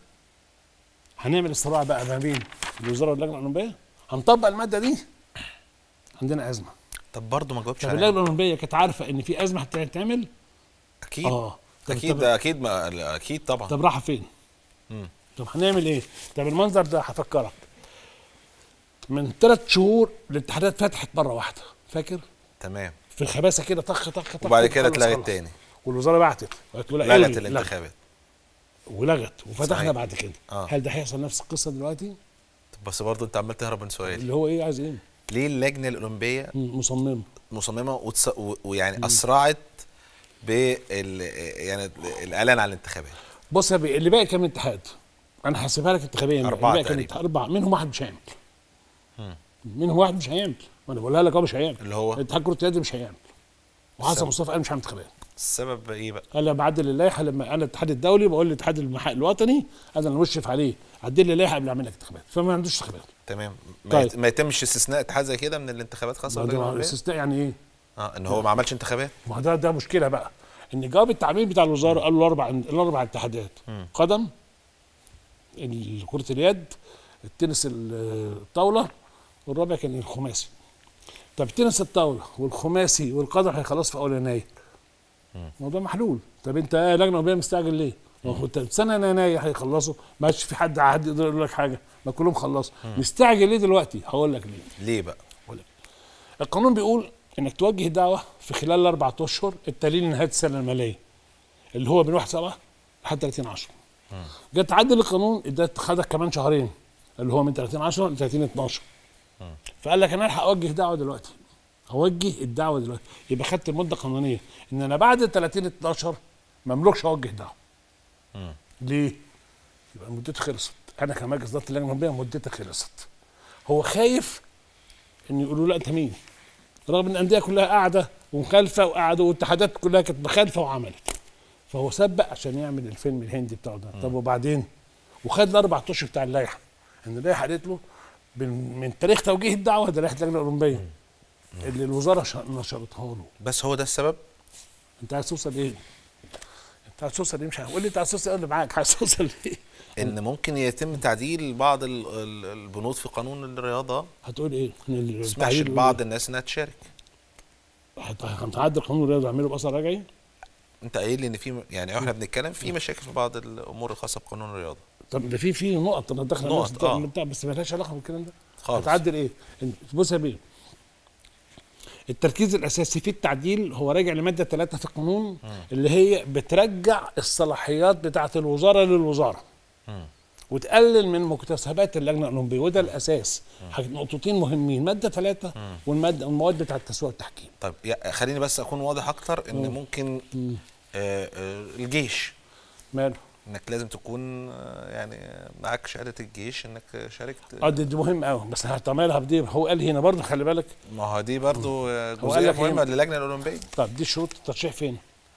هنعمل الصراع بقى ما بين الوزاره واللجنه الاولمبيه هنطبق الماده دي عندنا ازمه طب برضه ما جاوبش طب على اللجنه الاولمبيه كانت عارفه ان في ازمه هتتعمل اكيد اه طب اكيد طب- ده اكيد ما اكيد طبعا طب راح فين؟ مم. طب هنعمل ايه؟ طب المنظر ده هفكرك من ثلاث شهور الاتحادات فتحت مره واحده فاكر؟ تمام في الخباثه كده طخ طخ طخ وبعد كده خلص اتلغت خلص. تاني والوزاره بعتت قالت له لا لغت الغي، لغ. الانتخابات ولغت وفتحنا صحيح. بعد كده آه. هل ده هيحصل نفس القصه دلوقتي؟ طب بس برضه انت عمال تهرب من سؤالي اللي هو ايه عايز ايه؟ ليه اللجنه الاولمبيه مم، مصمم مصممه وتص... و... ويعني اسرعت بال يعني الاعلان عن الانتخابات بص يا بيه اللي باقي كام اتحاد؟ انا هحسبها لك انتخابيا بقى. أربعة اللي باقي كام تقريبا. اتحاد؟ اربعه منهم واحد مش هيعمل منهم واحد مش هيعمل وانا بقولها لك هو مش هيعمل اللي هو اتحاد كره اليد مش هيعمل وحسن السبب؟ مصطفى قال مش هعمل انتخابات السبب ايه بقى؟ قال لي بعدل اللائحه لما انا الاتحاد الدولي بقول للاتحاد المح- الوطني انا اللي مشرف عليه عدل لي اللائحه قبل ما اعمل لك انتخابات فما عندوش انتخابات تمام ما, طيب. يت... ما يتمش استثناء اتحاد زي كده من الانتخابات خاصه ما باللجنة ده الأولمبية؟ الاستثناء يعني ايه؟ اه ان هو ما عملش انتخابات ما هو ده ده مشكله بقى ان جواب التعميم بتاع الوزاره قالوا الاربع الاربع اتحادات قدم ال- كره اليد التنس ال- الطاوله والرابع كان الخماسي طب تنس الطاوله والخماسي والقدم هيخلصوا في اول يناير الموضوع محلول طب انت ايه لجنه اولمبيه مستعجل ليه؟ ما هو انت سنه يناير هيخلصوا ما عادش في حد حد يقدر يقول لك حاجه ما كلهم خلصوا مستعجل ليه دلوقتي؟ هقول لك ليه ليه بقى؟ القانون بيقول انك توجه دعوه في خلال الاربع اشهر التاليين لنهايه السنه الماليه اللي هو من 1 7 لحد 30 10 جت تعدل القانون ادت خدك كمان شهرين اللي هو من 30 10 ل 30 12 فقال لك انا الحق اوجه دعوه دلوقتي اوجه الدعوه دلوقتي يبقى خدت المده القانونيه ان انا بعد 30 12 مملوكش اوجه دعوه ليه؟ يبقى مدتي خلصت انا كمجلس اداره اللجنه الاولمبيه مدتي خلصت هو خايف ان يقولوا لا انت مين رغم ان الانديه كلها قاعده ومخالفه وقعدوا والاتحادات كلها كانت مخالفه وعملت فهو سبق عشان يعمل الفيلم الهندي بتاعه ده طب وبعدين وخد الاربع اشهر بتاع اللائحه ان اللائحه قالت له من, من تاريخ توجيه الدعوه ده لائحه اللجنه الاولمبيه اللي الوزاره ش- نشرتها له بس هو ده السبب؟ انت عايز توصل ايه؟ انت عايز توصل ايه مش عارف قول لي انت عايز توصل ايه اللي معاك عايز توصل ايه؟ ان ممكن يتم تعديل بعض ال- ال- البنود في قانون الرياضه هتقول ايه؟ إن ال- ما تسمحش التعديل لبعض الناس انها تشارك هت- هتعدل قانون الرياضه يعمله باثر رجعي انت قايل لي ان في يعني احنا بنتكلم في مشاكل في بعض الامور الخاصه بقانون الرياضه طب ده في في نقط انا داخل نقط، نقط آه. بتاع بس مالهاش علاقه بالكلام ده خالص هتعدل ايه؟ انت- بص يا بيه التركيز الاساسي في التعديل هو راجع لماده 3 في القانون اللي هي بترجع الصلاحيات بتاعه الوزاره للوزاره مم. وتقلل من مكتسبات اللجنه الاولمبيه وده الاساس حاجة- نقطتين مهمين ماده ثلاثه والماده والمواد بتاعه التسويق والتحكيم طيب يا- خليني بس اكون واضح اكتر ان مم. ممكن آه آه الجيش ماله؟ انك لازم تكون آه يعني معاك شهاده الجيش انك شاركت اه دي, دي مهم قوي بس هتعملها بدي هو قال هنا برضه خلي بالك ما هو دي برضو آه، هو قال جزئيه لك إيه؟ مهمه للجنه الاولمبيه طب دي شروط الترشيح فين؟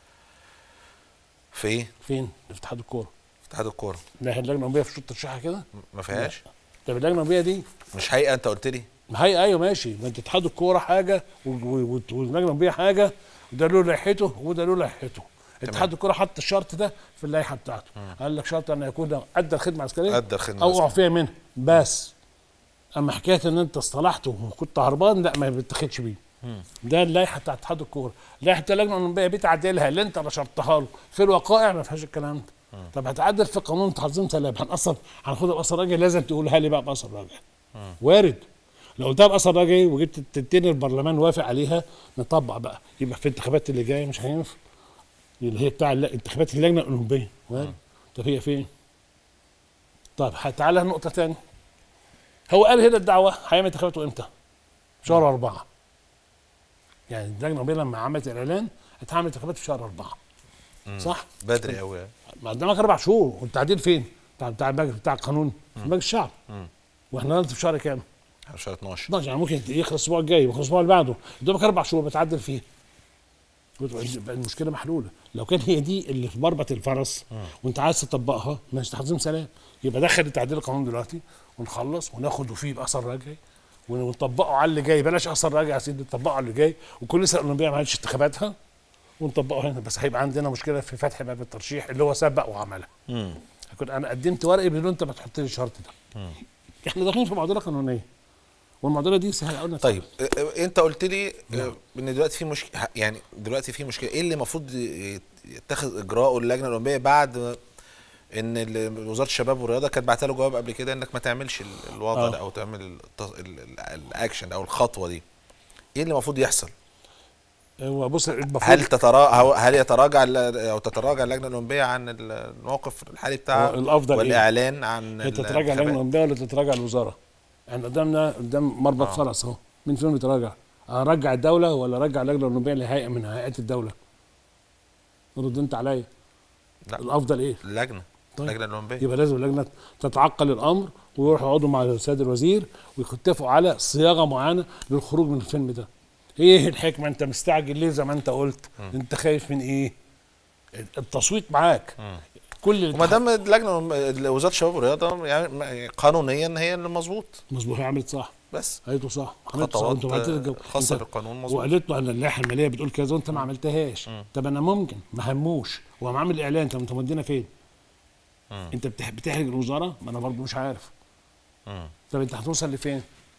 في ايه؟ فين؟ في اتحاد الكوره في اتحاد الكوره لا هي اللجنه الاولمبيه في شروط ترشيحها كده؟ ما فيهاش طب اللجنه الاولمبيه دي مش هيئه انت قلت لي ما هي ايوه ماشي ما انت اتحاد الكوره حاجه و- و- واللجنه الاولمبيه حاجه وده له لائحته وده له لائحته اتحاد الكوره حط الشرط ده في اللائحه بتاعته قال لك شرط ان يكون ادى الخدمه العسكريه أدى الخدمة او العسكرية. اعفي منها بس اما حكايه ان انت اصطلحت وكنت هربان لا ما بيتاخدش بيه ده اللائحه بتاعت اتحاد الكوره لائحه اللجنه الاولمبيه بتعدلها اللي انت نشرتها له في الوقائع ما فيهاش الكلام ده طب هتعدل في قانون تنظيم سلام هنقصر هناخدها باثر رجعي لازم تقولها لي بقى باثر رجعي وارد لو قلتها باثر رجعي وجبت تديني البرلمان وافق عليها نطبق بقى يبقى في الانتخابات اللي جايه مش هينفع اللي هي بتاع الل- انتخابات اللجنه الاولمبيه وارد طب هي فين؟ طب تعالى نقطه تانية هو قال هنا الدعوه هيعمل انتخاباته امتى؟ شهر أربعة يعني اللجنه الاولمبيه لما عملت الاعلان هتعمل انتخابات في شهر أربعة صح؟ بدري قوي يعني ما قدامك اربع شهور والتعديل فين؟ بتاع بتاع المجلس- بتاع القانون في مجلس الشعب واحنا دلوقتي في شهر كام؟ احنا في شهر 12 12 يعني ممكن يخلص الاسبوع الجاي ممكن الاسبوع اللي بعده قدامك اربع شهور بتعدل فيه يبقى المشكله محلوله لو كان هي دي اللي في مربط الفرس وانت عايز تطبقها مش تحظيم سلام يبقى دخل تعديل القانون دلوقتي ونخلص وناخده فيه باثر رجعي ون- ونطبقه على اللي جاي بلاش اثر راجع يا سيدي نطبقه على اللي جاي وكل سنه الاولمبيه ما عملتش انتخاباتها ونطبقه هنا بس هيبقى عندنا مشكله في فتح باب الترشيح اللي هو سبق وعملها امم هكون انا قدمت ورقي بدون انت ما تحط لي الشرط ده احنا داخلين في معضله قانونيه والمعضله دي سهله قوي طيب اه، اه، انت قلت لي اه، ان دلوقتي في مشكله يعني دلوقتي في مشكله ايه اللي المفروض ي- يتخذ اجراءه اللجنه الاولمبيه بعد ما- ان ال- وزاره الشباب والرياضه كانت بعت له جواب قبل كده انك ما تعملش ال- الوضع اه. ده او تعمل الت- ال- ال- الاكشن او الخطوه دي ايه اللي المفروض يحصل هو بص المفروض هل تترا هل يتراجع ال- او تتراجع اللجنه الاولمبيه عن الموقف الحالي بتاعها هو الأفضل إيه؟ والاعلان عن هي تتراجع الانتخابات؟ اللجنه الاولمبيه ولا تتراجع الوزاره؟ احنا قدامنا قدام مربط فرس اهو مين فيهم يتراجع؟ ارجع الدوله ولا ارجع اللجنه الاولمبيه لهيئه من هيئات الدوله؟ رد انت عليا لا. الافضل ايه؟ اللجنه طيب. اللجنه الاولمبيه يبقى لازم اللجنه تتعقل الامر ويروحوا يقعدوا مع السيد الوزير ويتفقوا على صياغه معينه للخروج من الفيلم ده. ايه الحكمه انت مستعجل ليه زي ما انت قلت؟ انت خايف من ايه؟ التصويت معاك كل وما دام اللجنه وزاره الشباب والرياضه يعني قانونيا هي اللي مظبوط مظبوط هي عملت صح بس قالت له صح عملت صح خطوات وانت بعت لي الجو- خاصه انت- بالقانون مظبوط وقالت له ان اللائحه الماليه بتقول كذا وانت ما عملتهاش طب انا ممكن ما هموش وقام عامل اعلان طب انت مودينا فين؟ انت بتح- بتحرج الوزاره ما انا برضه مش عارف مم. طب انت هتوصل لفين؟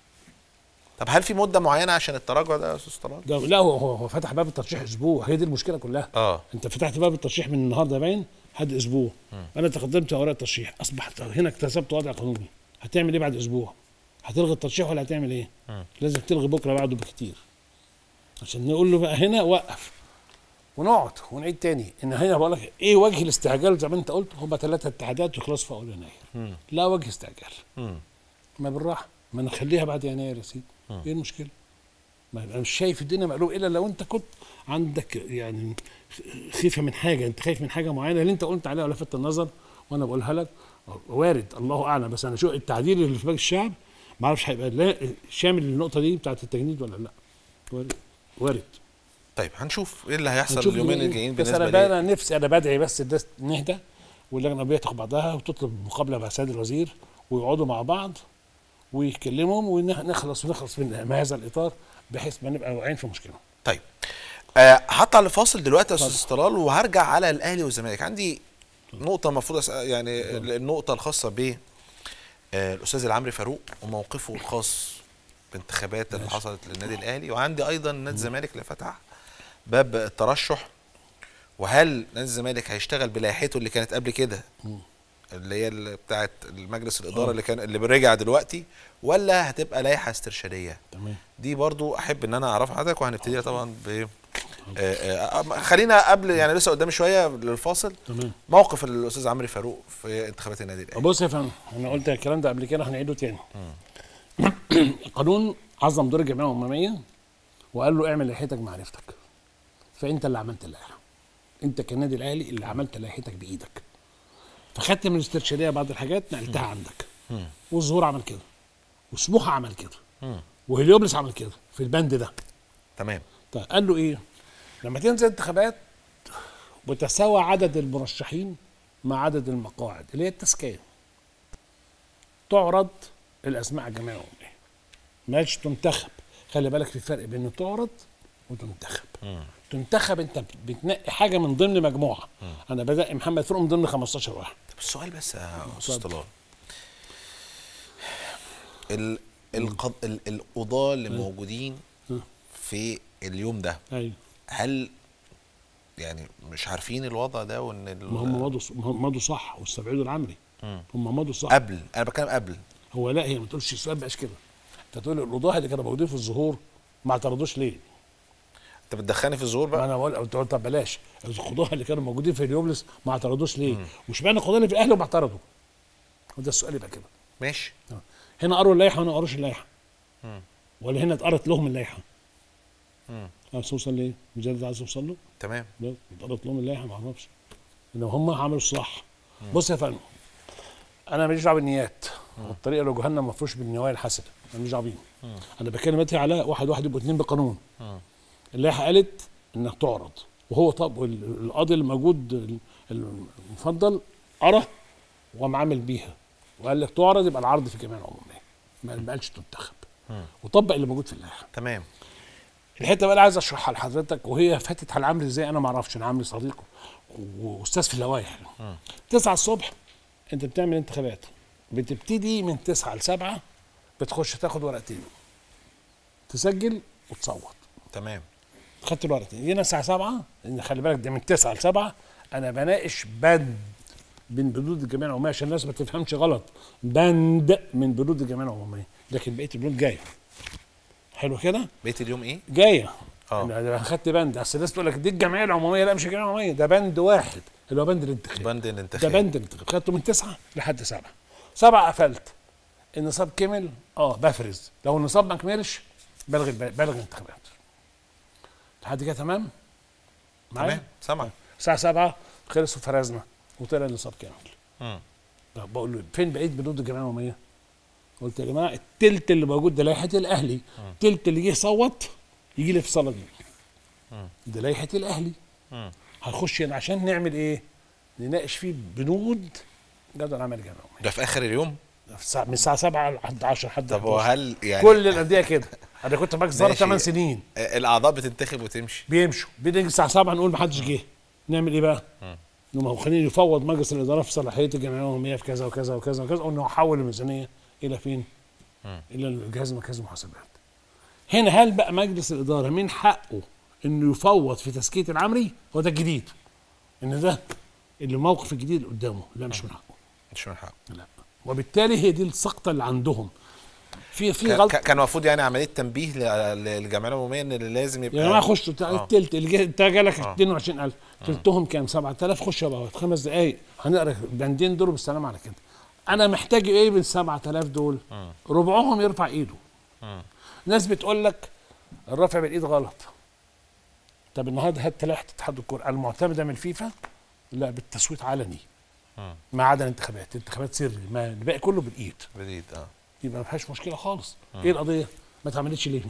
طب هل في مده معينه عشان التراجع ده يا استاذ طلال؟ ده لا هو هو هو فتح باب الترشيح اسبوع هي دي المشكله كلها اه انت فتحت باب الترشيح من النهارده باين لحد اسبوع انا تقدمت اوراق الترشيح اصبحت هنا اكتسبت وضع قانوني هتعمل ايه بعد اسبوع؟ هتلغي الترشيح ولا هتعمل ايه؟ لازم تلغي بكره بعده بكتير عشان نقول له بقى هنا وقف ونقعد ونعيد تاني ان هنا بقول لك ايه وجه الاستعجال زي ما انت قلت هم ثلاثه اتحادات وخلاص في اول يناير لا وجه استعجال مم. ما بالراحه ما نخليها بعد يناير يا سيدي ايه المشكله؟ ما انا مش شايف الدنيا مقلوب الا لو انت كنت عندك يعني خيفه من حاجه انت خايف من حاجه معينه اللي انت قلت عليها ولفت النظر وانا بقولها لك وارد الله اعلم بس انا شو التعديل اللي في باقي الشعب ما اعرفش هيبقى لا شامل النقطه دي بتاعت التجنيد ولا لا وارد وارد طيب هنشوف ايه اللي هيحصل هنشوف اليومين إيه. الجايين بس بالنسبه انا بقى لي انا نفسي انا بدعي بس الناس نهدى واللجنه الأولمبية تاخد بعضها وتطلب مقابله مع السيد الوزير ويقعدوا مع بعض ويكلمهم ونخلص ونخلص من هذا الاطار بحيث ما نبقى واقعين في مشكله طيب آه هطلع لفاصل دلوقتي يا استاذ طلال وهرجع على الاهلي والزمالك عندي نقطه المفروض أسأل يعني النقطه الخاصه ب آه الاستاذ العمري فاروق وموقفه الخاص بانتخابات اللي حصلت للنادي الاهلي وعندي ايضا نادي الزمالك اللي فتح باب الترشح وهل نادي الزمالك هيشتغل بلائحته اللي كانت قبل كده اللي هي اللي بتاعت المجلس الاداره آه. اللي كان اللي رجع دلوقتي ولا هتبقى لائحه استرشاديه تمام دي برضو احب ان انا اعرف حضرتك وهنبتدي طبعا ب آه، آه، آه، خلينا قبل يعني لسه قدامي شويه للفاصل تمام موقف الاستاذ عمرو فاروق في انتخابات النادي الاهلي بص يا فندم انا قلت الكلام ده قبل كده هنعيده تاني قانون عظم دور الجمعيه العموميه وقال له اعمل لائحتك بمعرفتك فانت اللي عملت اللائحه انت كنادي الاهلي اللي عملت لائحتك بايدك فخدت من الاسترشاديه بعض الحاجات نقلتها عندك والظهور عمل كده وسموحه عمل كده مم. وهليوبلس عمل كده في البند ده تمام طيب قال له ايه لما تنزل انتخابات وتساوى عدد المرشحين مع عدد المقاعد اللي هي التزكيه تعرض الاسماء الجمعيه العموميه ماش تنتخب خلي بالك في فرق بين تعرض وتنتخب تنتخب انت بتنقي حاجه من ضمن مجموعه انا بدأ محمد فاروق من ضمن 15 واحد طب السؤال بس يا استاذ اتفضل. طلال ال القض... ال- القضاه اللي موجودين م. في اليوم ده ايوه هل يعني مش عارفين الوضع ده وان ال... ما هم مضوا ما هم مضوا صح واستبعدوا العمري مم. هم مضوا صح قبل انا بتكلم قبل هو لا هي ما تقولش السؤال بقاش كده انت تقول القضاه اللي كانوا موجودين في الظهور ما اعترضوش ليه؟ انت بتدخلني في الظهور ما بقى انا بقول قلت طب بلاش القضاه اللي كانوا موجودين في اليوبلس ما اعترضوش ليه؟ واشمعنى القضاه اللي في الاهلي ما اعترضوا؟ وده السؤال يبقى كده ماشي هنا قروا اللائحه وهنا ما قروش اللائحه مم. ولا هنا اتقرت لهم اللائحه مم. عايز توصل ليه؟ مجرد عايز توصل له؟ تمام لا اتقرت لهم اللائحه ما اعرفش ان هم عملوا الصح بص يا فندم انا ماليش دعوه بالنيات والطريق الى جهنم مفروش بالنوايا الحسنه انا ماليش دعوه بيهم انا بتكلم دلوقتي على واحد واحد يبقوا اثنين بقانون مم. اللائحه قالت انها تعرض وهو طب وال- القاضي الموجود ال- المفضل قرا وقام عامل بيها وقال لك تعرض يبقى العرض في الجمعيه العموميه ما ما قالش تنتخب مم. وطبق اللي موجود في اللائحه تمام الحته بقى اللي عايز اشرحها لحضرتك وهي فاتت على عمرو ازاي انا ما اعرفش انا عمرو صديقه واستاذ في اللوائح 9 الصبح انت بتعمل انتخابات بتبتدي من 9 ل 7 بتخش تاخد ورقتين تسجل وتصوت تمام خدت الورقتين جينا الساعه 7 لان خلي بالك ده من 9 ل 7 انا بناقش بند من بنود الجمعيه العموميه عشان الناس ما تفهمش غلط بند من بنود الجمعيه العموميه لكن بقيه البنود جايه حلو كده بقيه اليوم ايه جايه اه. انا أنا خدت بند اصل الناس تقول لك دي الجمعيه العموميه لا مش الجمعيه العموميه ده بند واحد اللي هو بند الانتخاب بند ده الانتخاب بند الانتخاب خدته من تسعة لحد سبعة سبعة قفلت النصاب كمل اه بفرز لو النصاب ما كملش بلغي الب- بلغي الانتخابات لحد كده تمام معايا تمام سامع الساعة 7 خلص وفرزنا وطلع النصاب كامل مم. طب بقول له فين بقيت بنود الجمعيه العموميه؟ قلت يا جماعه التلت اللي موجود ده لائحه الاهلي التلت اللي جه يصوت يجي لي في الصاله دي ده لائحه الاهلي مم. هنخش هنا عشان نعمل ايه؟ نناقش فيه بنود جدول عمل الجمعيه العموميه ده في اخر اليوم في الساعة- من الساعه 7 لحد 10 لحد طب 11. وهل يعني كل الانديه كده انا كنت مجلس اداره ماشي. 8 سنين آه، الاعضاء بتنتخب وتمشي بيمشوا بنيجي الساعه 7 نقول ما حدش جه نعمل ايه بقى؟ انه هو خلينا يفوض مجلس الاداره في صلاحيه الجمعيه العموميه في كذا وكذا وكذا وكذا وانه يحول الميزانيه الى فين؟ الى الجهاز المركزي للمحاسبات. هنا هل بقى مجلس الاداره من حقه انه يفوض في تزكيه العمري؟ هو ده الجديد. ان ده اللي الموقف الجديد اللي قدامه لا مش من حقه مش من حقه لا وبالتالي هي دي السقطه اللي عندهم. في في ك- غلطه ك- كان المفروض يعني عمليه تنبيه ل- للجمعيه العموميه ان اللي لازم يبقى يا جماعه خشوا بتاع آه. التلت اللي جه انت جالك آه. 22000 تلتهم كام 7000 خش يا بابا خمس دقائق هنقرا البندين دول بالسلام على كده انا محتاج ايه من 7000 دول ربعهم يرفع ايده ناس بتقول لك الرفع بالايد غلط طب النهارده هات لائحه اتحاد الكوره المعتمده من الفيفا لا بالتصويت علني ما عدا الانتخابات الانتخابات سري ما الباقي كله بالايد جديد اه يبقى ما فيهاش مشكله خالص ايه القضيه ما اتعملتش ليه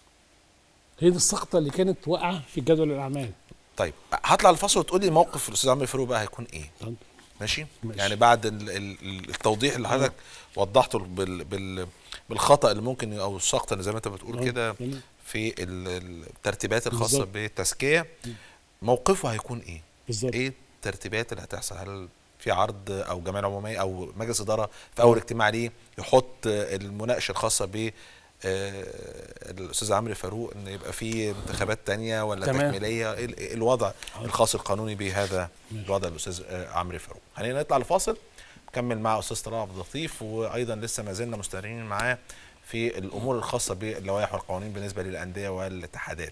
هي دي السقطه اللي كانت واقعه في جدول الاعمال طيب هطلع الفاصل وتقول لي موقف الاستاذ عمرو فاروق بقى هيكون ايه طب ماشي, ماشي. يعني بعد ال- ال- التوضيح اللي حضرتك وضحته بال بال بالخطا اللي ممكن او السقط اللي زي ما انت بتقول آه، كده تمام. في ال- الترتيبات الخاصه بالظبط. بالتزكيه موقفه هيكون ايه؟ بالظبط ايه الترتيبات اللي هتحصل هل في عرض او جمعيه عموميه او مجلس اداره في اول اجتماع ليه يحط المناقشه الخاصه ب آه، الاستاذ عمرو فاروق ان يبقى في انتخابات تانية ولا تمام. تكميليه إيه ال- إيه الوضع الخاص القانوني بهذا الوضع الاستاذ آه، عمرو فاروق خلينا نطلع لفاصل نكمل مع استاذ طلال عبد اللطيف وايضا لسه ما زلنا مستمرين معاه في الامور الخاصه باللوائح والقوانين بالنسبه للانديه والاتحادات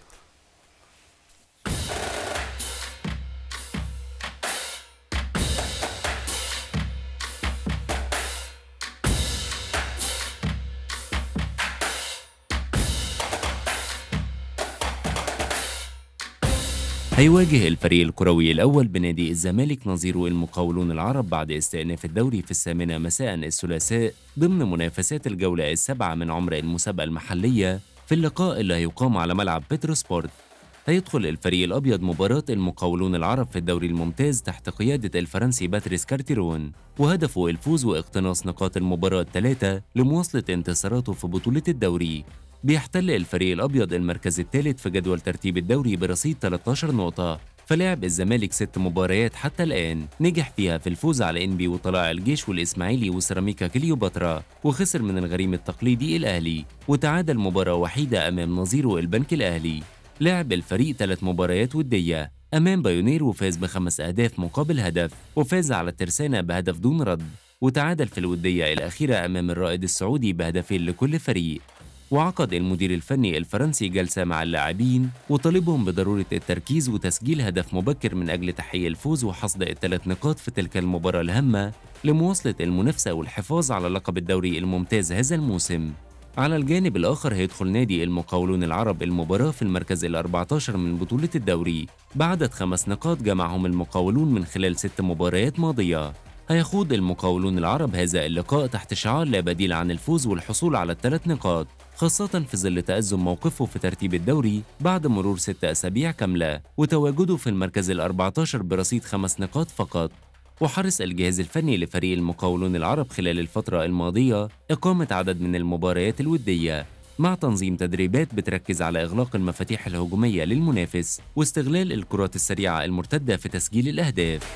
هيواجه الفريق الكروي الأول بنادي الزمالك نظيره المقاولون العرب بعد استئناف الدوري في الثامنة مساء الثلاثاء ضمن منافسات الجولة السابعة من عمر المسابقة المحلية في اللقاء اللي هيقام على ملعب بتروسبورت هيدخل الفريق الأبيض مباراة المقاولون العرب في الدوري الممتاز تحت قيادة الفرنسي باتريس كارتيرون وهدفه الفوز واقتناص نقاط المباراة الثلاثة لمواصلة انتصاراته في بطولة الدوري بيحتل الفريق الأبيض المركز الثالث في جدول ترتيب الدوري برصيد 13 نقطة فلعب الزمالك ست مباريات حتى الآن نجح فيها في الفوز على إنبي وطلائع الجيش والإسماعيلي وسيراميكا كليوباترا وخسر من الغريم التقليدي الأهلي وتعادل مباراة وحيدة أمام نظيره البنك الأهلي لعب الفريق ثلاث مباريات ودية أمام بايونير وفاز بخمس أهداف مقابل هدف وفاز على الترسانة بهدف دون رد وتعادل في الودية الأخيرة أمام الرائد السعودي بهدفين لكل فريق وعقد المدير الفني الفرنسي جلسة مع اللاعبين وطالبهم بضرورة التركيز وتسجيل هدف مبكر من أجل تحقيق الفوز وحصد الثلاث نقاط في تلك المباراة الهامة لمواصلة المنافسة والحفاظ على لقب الدوري الممتاز هذا الموسم على الجانب الآخر هيدخل نادي المقاولون العرب المباراة في المركز ال 14 من بطولة الدوري بعدد خمس نقاط جمعهم المقاولون من خلال ست مباريات ماضية هيخوض المقاولون العرب هذا اللقاء تحت شعار لا بديل عن الفوز والحصول على الثلاث نقاط خاصة في ظل تأزم موقفه في ترتيب الدوري بعد مرور ست أسابيع كاملة وتواجده في المركز ال 14 برصيد خمس نقاط فقط وحرص الجهاز الفني لفريق المقاولون العرب خلال الفترة الماضية إقامة عدد من المباريات الودية مع تنظيم تدريبات بتركز على إغلاق المفاتيح الهجومية للمنافس واستغلال الكرات السريعة المرتدة في تسجيل الأهداف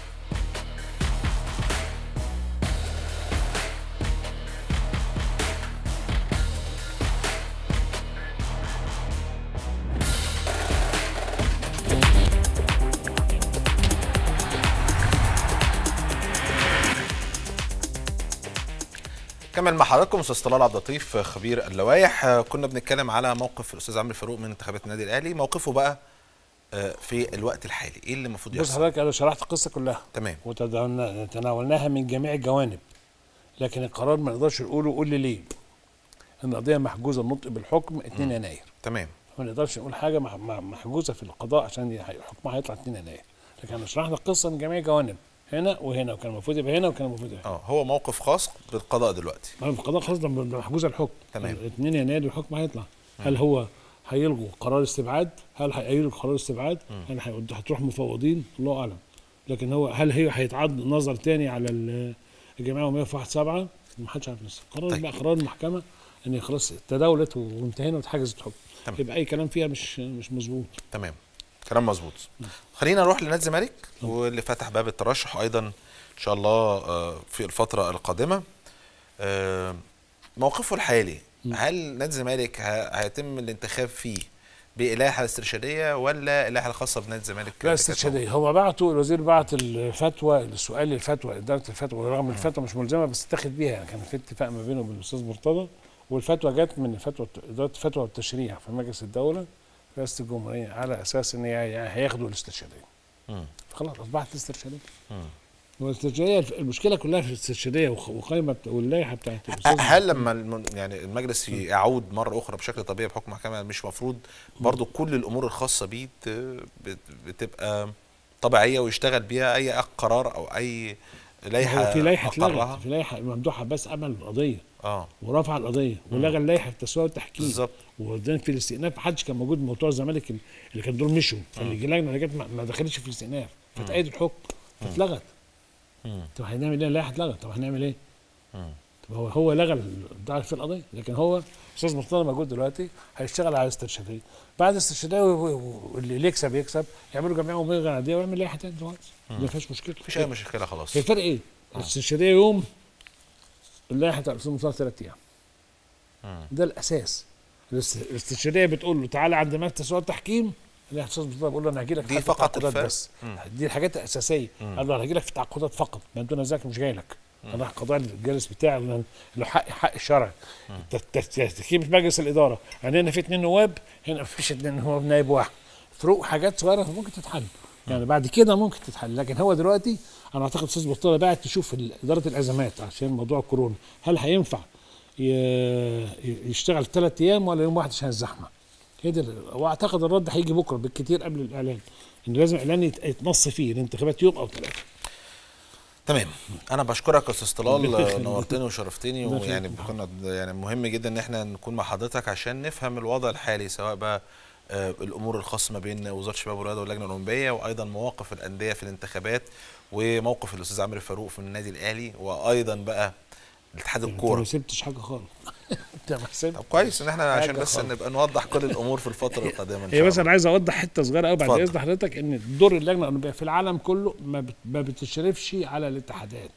نكمل مع حضراتكم استاذ طلال عبد اللطيف خبير اللوائح آه، كنا بنتكلم على موقف الاستاذ عمرو فاروق من انتخابات النادي الاهلي موقفه بقى آه، في الوقت الحالي ايه اللي المفروض بص يحصل حضرتك انا شرحت القصه كلها تمام وتناولناها من جميع الجوانب لكن القرار ما نقدرش نقوله قول لي ليه ان القضيه محجوزه النطق بالحكم 2 يناير تمام ما نقدرش نقول حاجه مح- مح- محجوزه في القضاء عشان ي- حكمها هيطلع 2 يناير لكن احنا شرحنا القصه من جميع الجوانب هنا وهنا وكان المفروض يبقى هنا وكان المفروض يبقى هنا اه هو موقف خاص بالقضاء دلوقتي ما في القضاء خلاص ده ده محجوزه الحكم تمام. 2 يناير الحكم هيطلع هل هو هيلغوا قرار استبعاد هل هيلغوا قرار استبعاد هل هيود- هتروح مفوضين الله اعلم لكن هو هل هي هيتعاد نظر تاني على ال- الجمعيه العموميه في 1 7 ما حدش عارف لسه قرار طيب. بقى قرار المحكمه ان خلاص تداولت وانتهينا واتحجزت حكم تمام. يبقى اي كلام فيها مش مش مظبوط تمام كلام مظبوط خلينا نروح لنادي الزمالك واللي فتح باب الترشح ايضا ان شاء الله آه، في الفتره القادمه آه، موقفه الحالي هل نادي الزمالك ه- هيتم الانتخاب فيه بإلائحة استرشادية ولا إلائحة الخاصة بنادي الزمالك؟ لا اللي كانت استرشاديه هو بعته الوزير بعت الفتوى السؤال للفتوى اداره الفتوى رغم الفتوى مش ملزمه بس اتخذ بيها يعني كان في اتفاق ما بينه وبين الاستاذ مرتضى والفتوى جت من فتوى اداره الفتوى والتشريع في مجلس الدوله رئاسه الجمهوريه على اساس ان هي- يعني هياخدوا الاسترشاديه مم. فخلاص اصبحت الاسترشاديه مم. والاسترشاديه المشكله كلها في الاسترشاديه وخ- وقائمه بت- واللائحه بتاعت أ- الاستاذ هل لما الم- يعني المجلس يعود مرة أخرى بشكل طبيعي بحكم محكمة مش مفروض برضو كل الأمور الخاصة بيه ت- بت- بتبقى طبيعية ويشتغل بيها أي قرار أو أي لائحة هو في لائحه أقرها؟ اتلغت في لائحه ممدوح عباس عمل القضيه اه ورفع القضيه ولغى اللائحه في التسويه والتحكيم بالظبط وبعدين في الاستئناف ما حدش كان موجود من بتوع الزمالك اللي كان دول مشوا فاللجنه اللي جت ما ما دخلتش في الاستئناف فتأيد الحكم فاتلغت مم. طب هنعمل ايه اللائحه اتلغت طب هنعمل ايه؟ مم. طب هو هو لغى الدعوه في القضيه لكن هو استاذ مرتضى موجود دلوقتي هيشتغل على استرشاديه بعد استرشاديه و- و- واللي يكسب يكسب يعملوا جمعيه عموميه غير عاديه ويعمل لائحه تاني دلوقتي ما فيش مشكله مفيش أي مشكلة خلاص هي الفرق ايه؟ الاسترشاديه يوم اللائحه بتاع الاستاذ مرتضى ثلاث ايام مم. ده الاساس الاست- الاستشاريه بتقول له تعالى عند مكتب تسويق التحكيم اللي الاستاذ مرتضى بيقول له انا هجي لك دي في فقط التعاقدات الفرق؟ بس مم. دي الحاجات الاساسيه قال له انا هجي لك في التعاقدات فقط ما دون ذلك مش جاي لك انا راح قضاء الجالس بتاعي اللي له حق حق الشرعي تركيب مجلس الاداره يعني هنا في اثنين نواب هنا ما فيش اثنين نواب نائب واحد فروق حاجات صغيره ممكن تتحل يعني بعد كده ممكن تتحل لكن هو دلوقتي انا اعتقد استاذ مرتضى بعد تشوف ال- اداره الازمات عشان موضوع كورونا هل هينفع ي- يشتغل ثلاث ايام ولا يوم واحد عشان الزحمه هي دي ال- واعتقد الرد هيجي بكره بالكثير قبل الاعلان ان لازم الاعلان يت- يتنص فيه الانتخابات يوم او ثلاثه تمام انا بشكرك يا استاذ طلال ربنا يخليك. نورتني وشرفتني ربنا ويعني يخليك. كنا يعني مهم جدا ان احنا نكون مع حضرتك عشان نفهم الوضع الحالي سواء بقى آه، الامور الخاصه ما بين وزاره الشباب والرياضه واللجنه الاولمبيه وايضا مواقف الانديه في الانتخابات وموقف الاستاذ عمرو فاروق في النادي الاهلي وايضا بقى الاتحاد انت ما الكوره سبتش حاجه خالص انت ما سبت طب كويس ان احنا عشان حاجة بس خالص. نبقى نوضح كل الامور في الفتره القادمه ان هي شاء بس انا الله عايز اوضح حته صغيره قوي بعد اتفضل. اذن حضرتك ان دور اللجنه الاولمبيه في العالم كله ما بت- ما بتشرفش على الاتحادات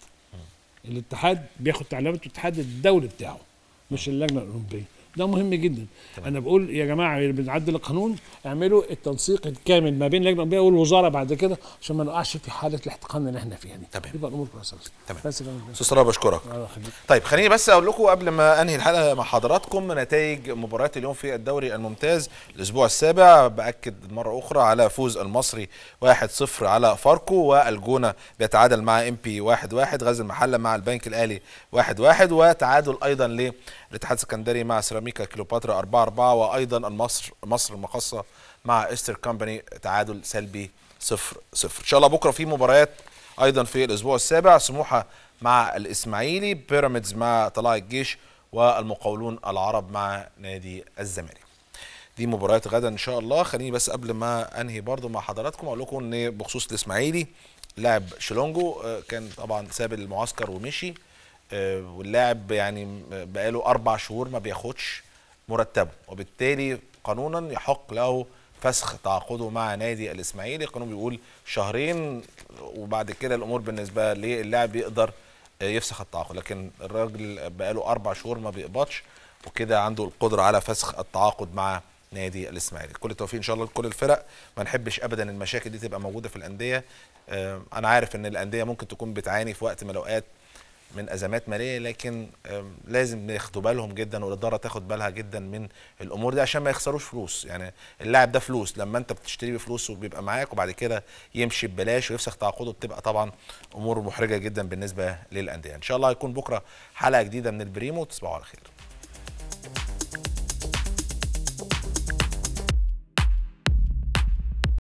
الاتحاد بياخد تعليمات الاتحاد الدولي بتاعه مش اللجنه الاولمبيه ده مهم جدا تمام. انا بقول يا جماعه اللي بنعدل القانون اعملوا التنسيق الكامل ما بين اللجنه الاولمبيه والوزاره بعد كده عشان ما نقعش في حاله الاحتقان اللي احنا فيها دي تمام. يبقى الامور كويسه تمام. بس كده استاذ طلال بشكرك الله يخليك. طيب خليني بس اقول لكم قبل ما انهي الحلقه مع حضراتكم نتائج مباريات اليوم في الدوري الممتاز الاسبوع السابع باكد مره اخرى على فوز المصري 1-0 على فاركو والجونه بيتعادل مع ام بي 1-1 غزل المحله مع البنك الاهلي 1-1 وتعادل ايضا للاتحاد السكندري مع سيراميكا كليوباترا 4-4 وايضا المصر مصر المقاصه مع استر كامباني تعادل سلبي 0-0 ان شاء الله بكره في مباريات ايضا في الاسبوع السابع سموحه مع الاسماعيلي بيراميدز مع طلائع الجيش والمقاولون العرب مع نادي الزمالك دي مباريات غدا ان شاء الله خليني بس قبل ما انهي برضو مع حضراتكم اقول لكم ان بخصوص الاسماعيلي لاعب شيلونجو آه، كان طبعا ساب المعسكر ومشي آه، واللاعب يعني م- بقاله اربع شهور ما بياخدش مرتبه وبالتالي قانونا يحق له فسخ تعاقده مع نادي الاسماعيلي القانون بيقول شهرين وبعد كده الامور بالنسبه للاعب يقدر آه، يفسخ التعاقد لكن الراجل بقاله اربع شهور ما بيقبضش وكده عنده القدره على فسخ التعاقد مع نادي الاسماعيلي كل التوفيق ان شاء الله لكل الفرق ما نحبش ابدا المشاكل دي تبقى موجوده في الانديه آه، انا عارف ان الانديه ممكن تكون بتعاني في وقت من الاوقات من ازمات ماليه لكن آم، لازم ياخدوا بالهم جدا والاداره تاخد بالها جدا من الامور دي عشان ما يخسروش فلوس يعني اللاعب ده فلوس لما انت بتشتريه بفلوس وبيبقى معاك وبعد كده يمشي ببلاش ويفسخ تعاقده بتبقى طبعا امور محرجه جدا بالنسبه للانديه ان شاء الله هيكون بكره حلقه جديده من البريمو تصبحوا على خير